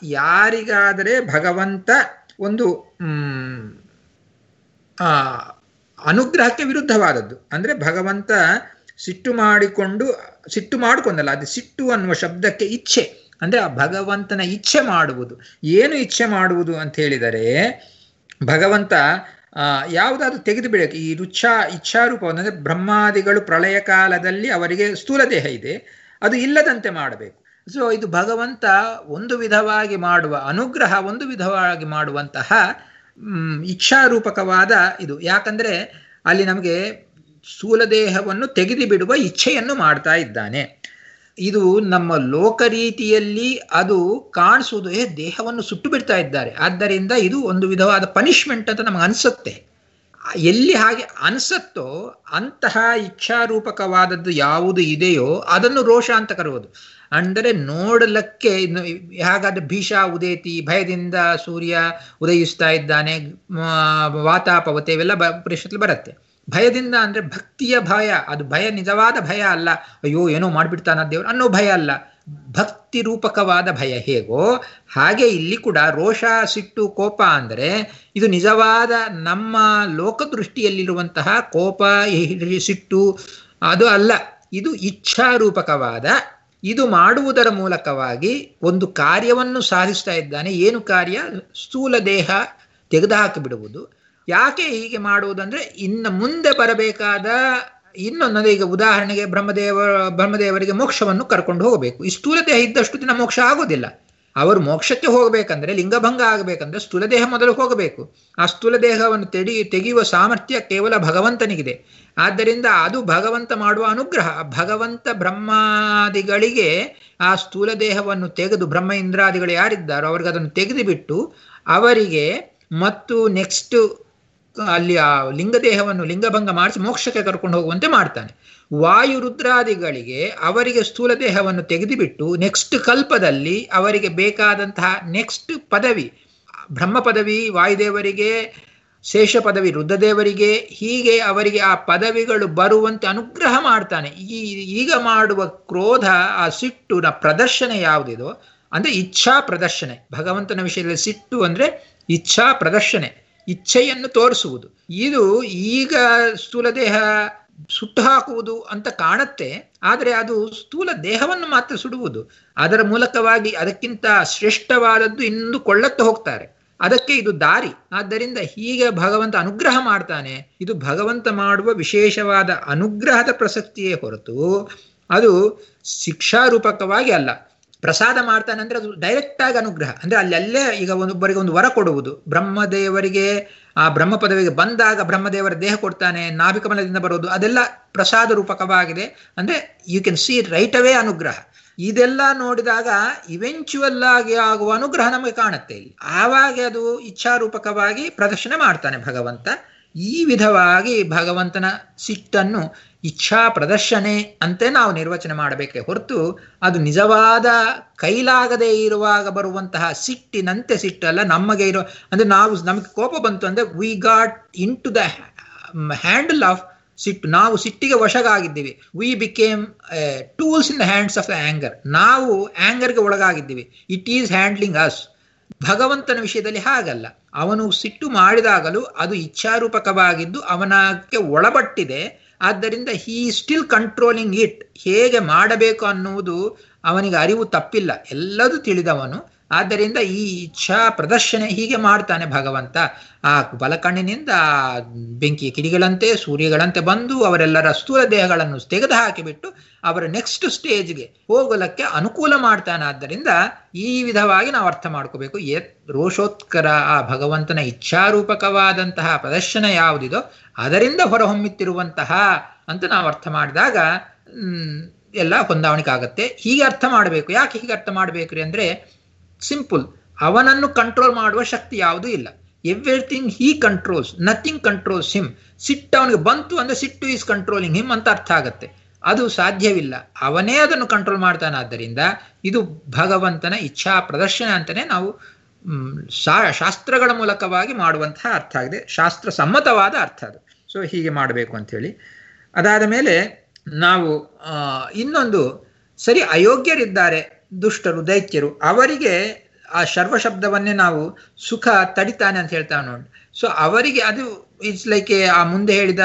ಯಾರಿಗಾದರೆ ಭಗವಂತ ಒಂದು ಆ ಅನುಗ್ರಹಕ್ಕೆ ವಿರುದ್ಧವಾದದ್ದು ಅಂದ್ರೆ ಭಗವಂತ ಸಿಟ್ಟು ಮಾಡಿಕೊಂಡು ಸಿಟ್ಟು ಮಾಡಿಕೊಂಡಲ್ಲ ಅದು ಸಿಟ್ಟು ಅನ್ನುವ ಶಬ್ದಕ್ಕೆ ಇಚ್ಛೆ ಅಂದ್ರೆ ಆ ಭಗವಂತನ ಇಚ್ಛೆ ಮಾಡುವುದು ಏನು ಇಚ್ಛೆ ಮಾಡುವುದು ಅಂತ ಹೇಳಿದರೆ ಭಗವಂತ ಆ ಯಾವುದಾದ್ರೂ ತೆಗೆದು ಬಿಡಬೇಕು ಈ ರುಚ್ಛಾ ಇಚ್ಛಾರೂಪವನ್ನು ಅಂದ್ರೆ ಬ್ರಹ್ಮಾದಿಗಳು ಪ್ರಳಯ ಕಾಲದಲ್ಲಿ ಅವರಿಗೆ ಸ್ಥೂಲ ದೇಹ ಇದೆ ಅದು ಇಲ್ಲದಂತೆ ಮಾಡಬೇಕು ಸೊ ಇದು ಭಗವಂತ ಒಂದು ವಿಧವಾಗಿ ಮಾಡುವ ಅನುಗ್ರಹ ಒಂದು ವಿಧವಾಗಿ ಮಾಡುವಂತಹ ಇಚ್ಛಾರೂಪಕವಾದ ಇದು ಯಾಕಂದ್ರೆ ಅಲ್ಲಿ ನಮಗೆ ಸ್ಥೂಲ ದೇಹವನ್ನು ತೆಗೆದು ಬಿಡುವ ಇಚ್ಛೆಯನ್ನು ಮಾಡ್ತಾ ಇದ್ದಾನೆ ಇದು ನಮ್ಮ ಲೋಕ ರೀತಿಯಲ್ಲಿ ಅದು ಕಾಣಿಸುವುದು ಏ ದೇಹವನ್ನು ಸುಟ್ಟು ಬಿಡ್ತಾ ಇದ್ದಾರೆ ಆದ್ದರಿಂದ ಇದು ಒಂದು ವಿಧವಾದ ಪನಿಷ್ಮೆಂಟ್ ಅಂತ ನಮಗೆ ಅನಿಸುತ್ತೆ ಎಲ್ಲಿ ಹಾಗೆ ಅನಿಸತ್ತೋ ಅಂತಹ ಇಚ್ಛಾರೂಪಕವಾದದ್ದು ಯಾವುದು ಇದೆಯೋ ಅದನ್ನು ರೋಷ ಅಂತ ಕರೆಯುವುದು ಅಂದರೆ ನೋಡಲಕ್ಕೆ ಹಾಗಾದ್ರೆ ಭೀಷ ಉದೇತಿ ಭಯದಿಂದ ಸೂರ್ಯ ಉದಯಿಸ್ತಾ ಇದ್ದಾನೆ ವಾತಾಪವತೆ ಇವೆಲ್ಲ ಬ ಪರಿಷತ್ಲಿ ಬರುತ್ತೆ ಭಯದಿಂದ ಅಂದ್ರೆ ಭಕ್ತಿಯ ಭಯ ಅದು ಭಯ ನಿಜವಾದ ಭಯ ಅಲ್ಲ ಅಯ್ಯೋ ಏನೋ ಮಾಡ್ಬಿಡ್ತಾನ ದೇವ್ರು ಅನ್ನೋ ಭಯ ಅಲ್ಲ ಭಕ್ತಿ ರೂಪಕವಾದ ಭಯ ಹೇಗೋ ಹಾಗೆ ಇಲ್ಲಿ ಕೂಡ ರೋಷ ಸಿಟ್ಟು ಕೋಪ ಅಂದರೆ ಇದು ನಿಜವಾದ ನಮ್ಮ ಲೋಕದೃಷ್ಟಿಯಲ್ಲಿರುವಂತಹ ಕೋಪ ಸಿಟ್ಟು ಅದು ಅಲ್ಲ ಇದು ಇಚ್ಛಾರೂಪಕವಾದ ಇದು ಮಾಡುವುದರ ಮೂಲಕವಾಗಿ ಒಂದು ಕಾರ್ಯವನ್ನು ಸಾಧಿಸ್ತಾ ಇದ್ದಾನೆ ಏನು ಕಾರ್ಯ ಸ್ಥೂಲ ದೇಹ ತೆಗೆದುಹಾಕಿ ಬಿಡುವುದು ಯಾಕೆ ಹೀಗೆ ಮಾಡುವುದಂದ್ರೆ ಇನ್ನು ಮುಂದೆ ಬರಬೇಕಾದ ಇನ್ನೊಂದು ಈಗ ಉದಾಹರಣೆಗೆ ಬ್ರಹ್ಮದೇವ ಬ್ರಹ್ಮದೇವರಿಗೆ ಮೋಕ್ಷವನ್ನು ಕರ್ಕೊಂಡು ಹೋಗಬೇಕು ಈ ಸ್ಥೂಲ ದೇಹ ಇದ್ದಷ್ಟು ದಿನ ಮೋಕ್ಷ ಆಗೋದಿಲ್ಲ ಅವರು ಮೋಕ್ಷಕ್ಕೆ ಹೋಗಬೇಕಂದ್ರೆ ಲಿಂಗಭಂಗ ಆಗಬೇಕಂದ್ರೆ ಸ್ಥೂಲ ದೇಹ ಮೊದಲು ಹೋಗಬೇಕು ಆ ಸ್ಥೂಲ ದೇಹವನ್ನು ತೆಡಿ ತೆಗೆಯುವ ಸಾಮರ್ಥ್ಯ ಕೇವಲ ಭಗವಂತನಿಗಿದೆ ಆದ್ದರಿಂದ ಅದು ಭಗವಂತ ಮಾಡುವ ಅನುಗ್ರಹ ಭಗವಂತ ಬ್ರಹ್ಮಾದಿಗಳಿಗೆ ಆ ಸ್ಥೂಲ ದೇಹವನ್ನು ತೆಗೆದು ಬ್ರಹ್ಮ ಇಂದ್ರಾದಿಗಳು ಯಾರಿದ್ದಾರೋ ಅವ್ರಿಗೆ ಅದನ್ನು ತೆಗೆದು ಬಿಟ್ಟು ಅವರಿಗೆ ಮತ್ತು ನೆಕ್ಸ್ಟ್ ಅಲ್ಲಿ ಆ ಲಿಂಗದೇಹವನ್ನು ಲಿಂಗಭಂಗ ಮಾಡಿಸಿ ಮೋಕ್ಷಕ್ಕೆ ಕರ್ಕೊಂಡು ಹೋಗುವಂತೆ ಮಾಡ್ತಾನೆ ವಾಯು ರುದ್ರಾದಿಗಳಿಗೆ ಅವರಿಗೆ ಸ್ಥೂಲ ದೇಹವನ್ನು ತೆಗೆದುಬಿಟ್ಟು ನೆಕ್ಸ್ಟ್ ಕಲ್ಪದಲ್ಲಿ ಅವರಿಗೆ ಬೇಕಾದಂತಹ ನೆಕ್ಸ್ಟ್ ಪದವಿ ಬ್ರಹ್ಮ ಪದವಿ ವಾಯುದೇವರಿಗೆ ಶೇಷ ಪದವಿ ರುದ್ರದೇವರಿಗೆ ಹೀಗೆ ಅವರಿಗೆ ಆ ಪದವಿಗಳು ಬರುವಂತೆ ಅನುಗ್ರಹ ಮಾಡ್ತಾನೆ ಈ ಈಗ ಮಾಡುವ ಕ್ರೋಧ ಆ ಸಿಟ್ಟುನ ಪ್ರದರ್ಶನ ಯಾವುದಿದೋ ಅಂದ್ರೆ ಇಚ್ಛಾ ಪ್ರದರ್ಶನೆ ಭಗವಂತನ ವಿಷಯದಲ್ಲಿ ಸಿಟ್ಟು ಅಂದ್ರೆ ಇಚ್ಛಾ ಪ್ರದರ್ಶನೆ ಇಚ್ಛೆಯನ್ನು ತೋರಿಸುವುದು ಇದು ಈಗ ಸ್ಥೂಲ ದೇಹ ಸುಟ್ಟು ಹಾಕುವುದು ಅಂತ ಕಾಣುತ್ತೆ ಆದರೆ ಅದು ಸ್ಥೂಲ ದೇಹವನ್ನು ಮಾತ್ರ ಸುಡುವುದು ಅದರ ಮೂಲಕವಾಗಿ ಅದಕ್ಕಿಂತ ಶ್ರೇಷ್ಠವಾದದ್ದು ಇಂದು ಕೊಳ್ಳಕ್ಕೆ ಹೋಗ್ತಾರೆ ಅದಕ್ಕೆ ಇದು ದಾರಿ ಆದ್ದರಿಂದ ಹೀಗೆ ಭಗವಂತ ಅನುಗ್ರಹ ಮಾಡ್ತಾನೆ ಇದು ಭಗವಂತ ಮಾಡುವ ವಿಶೇಷವಾದ ಅನುಗ್ರಹದ ಪ್ರಸಕ್ತಿಯೇ ಹೊರತು ಅದು ಶಿಕ್ಷಾರೂಪಕವಾಗಿ ಅಲ್ಲ ಪ್ರಸಾದ ಮಾಡ್ತಾನೆ ಅಂದ್ರೆ ಅದು ಡೈರೆಕ್ಟ್ ಆಗಿ ಅನುಗ್ರಹ ಅಂದ್ರೆ ಅಲ್ಲಲ್ಲೇ ಈಗ ಒಂದೊಬ್ಬರಿಗೆ ಒಂದು ವರ ಕೊಡುವುದು ಬ್ರಹ್ಮದೇವರಿಗೆ ಆ ಬ್ರಹ್ಮ ಪದವಿಗೆ ಬಂದಾಗ ಬ್ರಹ್ಮದೇವರ ದೇಹ ಕೊಡ್ತಾನೆ ನಾಭಿಕಮಲದಿಂದ ಬರೋದು ಅದೆಲ್ಲ ಪ್ರಸಾದ ರೂಪಕವಾಗಿದೆ ಅಂದ್ರೆ you can see right away ಅನುಗ್ರಹ ಇದೆಲ್ಲ ನೋಡಿದಾಗ ಇವೆಂಚುವಲ್ ಆಗಿ ಆಗುವ ಅನುಗ್ರಹ ನಮಗೆ ಕಾಣುತ್ತೆ ಇಲ್ಲಿ ಆವಾಗ ಅದು ಇಚ್ಛಾರೂಪಕವಾಗಿ ಪ್ರದರ್ಶನ ಮಾಡ್ತಾನೆ ಭಗವಂತ ಈ ವಿಧವಾಗಿ ಭಗವಂತನ ಸಿಟ್ಟನ್ನು ಇಚ್ಛಾ ಪ್ರದರ್ಶನೆ ಅಂತೆ ನಾವು ನಿರ್ವಚನೆ ಮಾಡಬೇಕೇ ಹೊರತು ಅದು ನಿಜವಾದ ಕೈಲಾಗದೇ ಇರುವಾಗ ಬರುವಂತಹ ಸಿಟ್ಟಿನಂತೆ ಸಿಟ್ಟಲ್ಲ ನಮಗೆ ಇರೋ ಅಂದ್ರೆ ನಾವು ನಮಗೆ ಕೋಪ ಬಂತು ಅಂದ್ರೆ we got into the handle of ಸಿಟ್ಟು ನಾವು ಸಿಟ್ಟಿಗೆ ವಶಗಾಗಿದ್ದೀವಿ we became tools in the hands of the anger ನಾವು ಆಂಗರ್ಗೆ ಒಳಗಾಗಿದ್ದೀವಿ ಇಟ್ ಈಸ್ ಹ್ಯಾಂಡ್ಲಿಂಗ್ ಅಸ್ ಭಗವಂತನ ವಿಷಯದಲ್ಲಿ ಹಾಗಲ್ಲ ಅವನು ಸಿಟ್ಟು ಮಾಡಿದಾಗಲೂ ಅದು ಇಚ್ಛಾರೂಪಕವಾಗಿದ್ದು ಅವನಕ್ಕೆ ಒಳಪಟ್ಟಿದೆ ಆದ್ದರಿಂದ ಹೀ ಸ್ಟಿಲ್ ಕಂಟ್ರೋಲಿಂಗ್ ಇಟ್ ಹೇಗೆ ಮಾಡಬೇಕು ಅನ್ನುವುದು ಅವನಿಗೆ ಅರಿವು ತಪ್ಪಿಲ್ಲ ಎಲ್ಲದೂ ತಿಳಿದವನು ಆದ್ದರಿಂದ ಈ ಇಚ್ಛಾ ಪ್ರದರ್ಶನ ಹೀಗೆ ಮಾಡ್ತಾನೆ ಭಗವಂತ ಆ ಬಲಕಣ್ಣಿನಿಂದ ಬೆಂಕಿ ಕಿಡಿಗಳಂತೆ ಸೂರ್ಯಗಳಂತೆ ಬಂದು ಅವರೆಲ್ಲರ ಸ್ಥೂಲ ದೇಹಗಳನ್ನು ತೆಗೆದು ಹಾಕಿಬಿಟ್ಟು ಅವರ ನೆಕ್ಸ್ಟ್ ಸ್ಟೇಜ್ಗೆ ಹೋಗಲಕ್ಕೆ ಅನುಕೂಲ ಮಾಡ್ತಾನೆ ಆದ್ದರಿಂದ ಈ ವಿಧವಾಗಿ ನಾವು ಅರ್ಥ ಮಾಡ್ಕೋಬೇಕು ಎ ರೋಷೋತ್ಕರ ಆ ಭಗವಂತನ ಇಚ್ಛಾರೂಪಕವಾದಂತಹ ಪ್ರದರ್ಶನ ಯಾವುದಿದೋ ಅದರಿಂದ ಹೊರಹೊಮ್ಮಿತ್ತಿರುವಂತಹ ಅಂತ ನಾವು ಅರ್ಥ ಮಾಡಿದಾಗ ಎಲ್ಲ ಹೊಂದಾವಣಿಕೆ ಆಗತ್ತೆ ಹೀಗೆ ಅರ್ಥ ಮಾಡಬೇಕು ಯಾಕೆ ಹೀಗೆ ಅರ್ಥ ಮಾಡಬೇಕ್ರಿ ಅಂದ್ರೆ ಸಿಂಪಲ್ ಅವನನ್ನು ಕಂಟ್ರೋಲ್ ಮಾಡುವ ಶಕ್ತಿ ಯಾವುದೂ ಇಲ್ಲ everything he controls nothing controls him ಸಿಟ್ಟು ಅವನಿಗೆ ಬಂತು ಅಂದ್ರೆ ಸಿಟ್ಟು ಈಸ್ ಕಂಟ್ರೋಲಿಂಗ್ ಹಿಮ್ ಅಂತ ಅರ್ಥ ಆಗತ್ತೆ ಅದು ಸಾಧ್ಯವಿಲ್ಲ ಅವನೇ ಅದನ್ನು ಕಂಟ್ರೋಲ್ ಮಾಡ್ತಾನಾದ್ದರಿಂದ ಇದು ಭಗವಂತನ ಇಚ್ಛಾ ಪ್ರದರ್ಶನ ಅಂತಾನೆ ನಾವು ಶಾಸ್ತ್ರಗಳ ಮೂಲಕವಾಗಿ ಮಾಡುವಂತಹ ಅರ್ಥ ಆಗಿದೆ ಶಾಸ್ತ್ರ ಸಮ್ಮತವಾದ ಅರ್ಥ ಅದು ಸೊ ಹೀಗೆ ಮಾಡಬೇಕು ಅಂಥೇಳಿ ಅದಾದ ಮೇಲೆ ನಾವು ಇನ್ನೊಂದು ಸರಿ ಅಯೋಗ್ಯರಿದ್ದಾರೆ ದುಷ್ಟರು ದೈತ್ಯರು ಅವರಿಗೆ ಆ ಶರ್ವ ಶಬ್ದವನ್ನೇ ನಾವು ಸುಖ ತಡಿತಾನೆ ಅಂತ ಹೇಳ್ತಾವೆ ನೋಡಿ ಸೊ ಅವರಿಗೆ ಅದು ಇಟ್ಸ್ ಲೈಕ್ ಆ ಮುಂದೆ ಹೇಳಿದ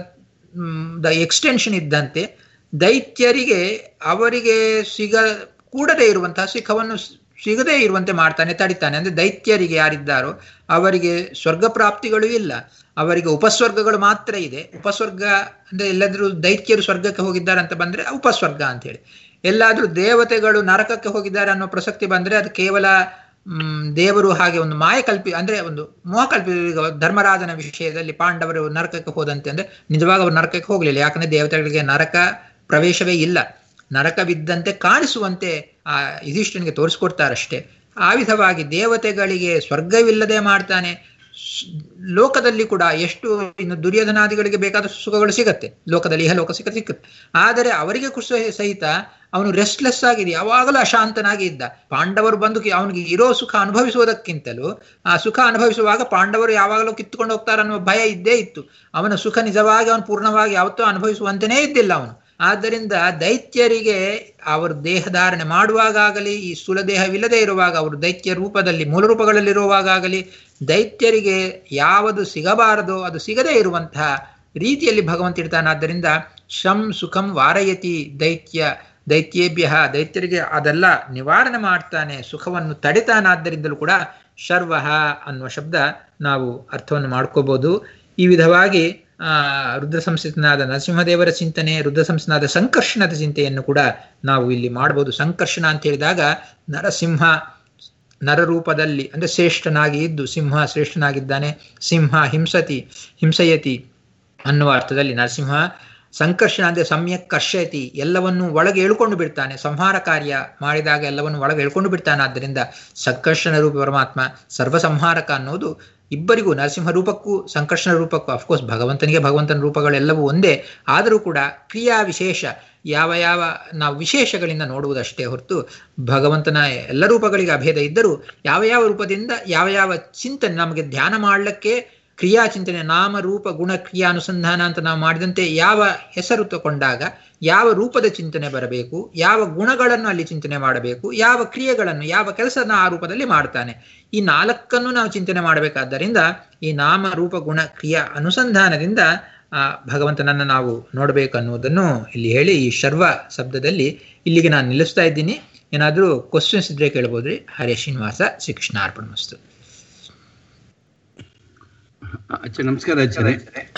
ದ ಎಕ್ಸ್ಟೆನ್ಷನ್ ಇದ್ದಂತೆ ದೈತ್ಯರಿಗೆ ಅವರಿಗೆ ಸಿಗ ಕೂಡದೇ ಇರುವಂತಹ ಸುಖವನ್ನು ಸಿಗದೇ ಇರುವಂತೆ ಮಾಡ್ತಾನೆ ತಡಿತಾನೆ ಅಂದ್ರೆ ದೈತ್ಯರಿಗೆ ಯಾರಿದ್ದಾರೋ ಅವರಿಗೆ ಸ್ವರ್ಗ ಪ್ರಾಪ್ತಿಗಳು ಇಲ್ಲ ಅವರಿಗೆ ಉಪಸ್ವರ್ಗಗಳು ಮಾತ್ರ ಇದೆ ಉಪಸ್ವರ್ಗ ಅಂದ್ರೆ ಎಲ್ಲಾದ್ರೂ ದೈತ್ಯರು ಸ್ವರ್ಗಕ್ಕೆ ಹೋಗಿದ್ದಾರೆ ಅಂತ ಬಂದ್ರೆ ಉಪಸ್ವರ್ಗ ಅಂತ ಹೇಳಿ ಎಲ್ಲಾದ್ರೂ ದೇವತೆಗಳು ನರಕಕ್ಕೆ ಹೋಗಿದ್ದಾರೆ ಅನ್ನೋ ಪ್ರಸಕ್ತಿ ಬಂದ್ರೆ ಅದು ಕೇವಲ ಹ್ಮ್ ದೇವರು ಹಾಗೆ ಒಂದು ಮಾಯ ಕಲ್ಪಿ ಅಂದ್ರೆ ಒಂದು ಮೋಹ ಕಲ್ಪಿ ಧರ್ಮರಾಜನ ವಿಷಯದಲ್ಲಿ ಪಾಂಡವರು ನರಕಕ್ಕೆ ಹೋದಂತೆ ಅಂದ್ರೆ ನಿಜವಾಗ ಅವರು ನರಕಕ್ಕೆ ಹೋಗ್ಲಿಲ್ಲ ಯಾಕಂದ್ರೆ ದೇವತೆಗಳಿಗೆ ನರಕ ಪ್ರವೇಶವೇ ಇಲ್ಲ ನರಕವಿದ್ದಂತೆ ಕಾಣಿಸುವಂತೆ ಆ ಯುಧಿಷ್ಠನಿಗೆ ತೋರಿಸ್ಕೊಡ್ತಾರಷ್ಟೇ ಆ ವಿಧವಾಗಿ ದೇವತೆಗಳಿಗೆ ಸ್ವರ್ಗವಿಲ್ಲದೆ ಮಾಡ್ತಾನೆ ಸ್- ಲೋಕದಲ್ಲಿ ಕೂಡ ಎಷ್ಟು ಇನ್ನು ದುರ್ಯೋಧನಾದಿಗಳಿಗೆ ಬೇಕಾದ ಸುಖಗಳು ಸಿಗತ್ತೆ ಲೋಕದಲ್ಲಿ ಇಹಲೋಕ ಸಿಕ್ಕ ಸಿಕ್ಕತ್ತೆ ಆದರೆ ಅವರಿಗೆ ಕುಸ ಸಹಿತ ಅವನು ರೆಸ್ಟ್ಲೆಸ್ ಆಗಿದೆ ಯಾವಾಗಲೂ ಅಶಾಂತನಾಗಿ ಇದ್ದ ಪಾಂಡವರು ಬಂದು ಕಿ- ಅವನಿಗೆ ಇರೋ ಸುಖ ಅನುಭವಿಸುವುದಕ್ಕಿಂತಲೂ ಆ ಸುಖ ಅನುಭವಿಸುವಾಗ ಪಾಂಡವರು ಯಾವಾಗಲೂ ಕಿತ್ತುಕೊಂಡು ಹೋಗ್ತಾರನ್ನುವ ಭಯ ಇದ್ದೇ ಇತ್ತು ಅವನ ಸುಖ ನಿಜವಾಗಿ ಅವನು ಪೂರ್ಣವಾಗಿ ಯಾವತ್ತೂ ಅನುಭವಿಸುವಂತೆಯೇ ಇದ್ದಿಲ್ಲ ಅವನು ಆದ್ದರಿಂದ ದೈತ್ಯರಿಗೆ ಅವರು ದೇಹಧಾರಣೆ ಮಾಡುವಾಗಲಿ ಈ ಸ್ಥೂಲ ದೇಹವಿಲ್ಲದೆ ಇರುವಾಗ ಅವರು ದೈತ್ಯ ರೂಪದಲ್ಲಿ ಮೂಲ ರೂಪಗಳಲ್ಲಿರುವಾಗಲಿ ದೈತ್ಯರಿಗೆ ಯಾವುದು ಸಿಗಬಾರದೋ ಅದು ಸಿಗದೇ ಇರುವಂತಹ ರೀತಿಯಲ್ಲಿ ಭಗವಂತ ಇರ್ತಾನೆ ಆದ್ದರಿಂದ ಶಂ ಸುಖಂ ವಾರಯತಿ ದೈತ್ಯ ದೈತ್ಯೇಭ್ಯ ದೈತ್ಯರಿಗೆ ಅದೆಲ್ಲ ನಿವಾರಣೆ ಮಾಡ್ತಾನೆ ಸುಖವನ್ನು ತಡಿತಾನಾದ್ದರಿಂದಲೂ ಕೂಡ ಶರ್ವ ಅನ್ನುವ ಶಬ್ದ ನಾವು ಅರ್ಥವನ್ನು ಮಾಡ್ಕೋಬಹುದು ಈ ವಿಧವಾಗಿ ಆ ರುದ್ರ ಸಂಸ್ಥಿತನಾದ ನರಸಿಂಹದೇವರ ಚಿಂತನೆ ರುದ್ರ ಸಂಸ್ಥನಾದ ಸಂಕರ್ಷಣದ ಚಿಂತೆಯನ್ನು ಕೂಡ ನಾವು ಇಲ್ಲಿ ಮಾಡಬಹುದು ಸಂಕರ್ಷಣ ಅಂತ ಹೇಳಿದಾಗ ನರಸಿಂಹ ನರರೂಪದಲ್ಲಿ ಅಂದ್ರೆ ಶ್ರೇಷ್ಠನಾಗಿ ಇದ್ದು ಸಿಂಹ ಶ್ರೇಷ್ಠನಾಗಿದ್ದಾನೆ ಸಿಂಹ ಹಿಂಸತಿ ಹಿಂಸಯತಿ ಅನ್ನುವ ಅರ್ಥದಲ್ಲಿ ನರಸಿಂಹ ಸಂಕರ್ಷಣ ಅಂದ್ರೆ ಸಮ್ಯಕ್ ಕರ್ಷಯತಿ ಎಲ್ಲವನ್ನು ಒಳಗೆ ಎಳ್ಕೊಂಡು ಬಿಡ್ತಾನೆ ಸಂಹಾರ ಕಾರ್ಯ ಮಾಡಿದಾಗ ಎಲ್ಲವನ್ನು ಒಳಗೆ ಎಳ್ಕೊಂಡು ಬಿಡ್ತಾನೆ ಆದ್ದರಿಂದ ಸಂಕರ್ಷಣ ರೂಪ ಪರಮಾತ್ಮ ಸರ್ವ ಸಂಹಾರಕ ಅನ್ನೋದು ಇಬ್ಬರಿಗೂ ನರಸಿಂಹ ರೂಪಕ್ಕೂ ಸಂಕರ್ಷಣ ರೂಪಕ್ಕೂ ಅಫ್ಕೋರ್ಸ್ ಭಗವಂತನಿಗೆ ಭಗವಂತನ ರೂಪಗಳೆಲ್ಲವೂ ಒಂದೇ ಆದರೂ ಕೂಡ ಕ್ರಿಯಾ ವಿಶೇಷ ಯಾವ ಯಾವ ನಾವು ವಿಶೇಷಗಳಿಂದ ನೋಡುವುದಷ್ಟೇ ಹೊರತು ಭಗವಂತನ ಎಲ್ಲ ರೂಪಗಳಿಗೆ ಅಭೇದ ಇದ್ದರೂ ಯಾವ ಯಾವ ರೂಪದಿಂದ ಯಾವ ಯಾವ ಚಿಂತನೆ ನಮಗೆ ಧ್ಯಾನ ಮಾಡಲಿಕ್ಕೆ ಕ್ರಿಯಾ ಚಿಂತನೆ ನಾಮ ರೂಪ ಗುಣ ಕ್ರಿಯಾನುಸಂಧಾನ ಅಂತ ನಾವು ಮಾಡಿದಂತೆ ಯಾವ ಹೆಸರು ತಗೊಂಡಾಗ ಯಾವ ರೂಪದ ಚಿಂತನೆ ಬರಬೇಕು ಯಾವ ಗುಣಗಳನ್ನು ಅಲ್ಲಿ ಚಿಂತನೆ ಮಾಡಬೇಕು ಯಾವ ಕ್ರಿಯೆಗಳನ್ನು ಯಾವ ಕೆಲಸನ ಆ ರೂಪದಲ್ಲಿ ಮಾಡ್ತಾನೆ ಈ ನಾಲ್ಕನ್ನು ನಾವು ಚಿಂತನೆ ಮಾಡಬೇಕಾದ್ದರಿಂದ ಈ ನಾಮ ರೂಪ ಗುಣ ಕ್ರಿಯಾ ಅನುಸಂಧಾನದಿಂದ ಆ ಭಗವಂತನನ್ನು ನಾವು ನೋಡಬೇಕು ಅನ್ನೋದನ್ನು ಇಲ್ಲಿ ಹೇಳಿ ಈ ಶರ್ವ ಶಬ್ದದಲ್ಲಿ ಇಲ್ಲಿಗೆ ನಾನು ನಿಲ್ಲಿಸ್ತಾ ಇದ್ದೀನಿ ಏನಾದರೂ ಕ್ವಶನ್ಸ್ ಇದ್ರೆ ಕೇಳ್ಬೋದ್ರಿ ಹರೇ ಶ್ರೀನಿವಾಸ ಶ್ರೀಕೃಷ್ಣ ಅರ್ಪಣ ಮಸ್ತು ಆಚಾರ್ಯ ನಮಸ್ಕಾರ ಆಚಾರ್ಯ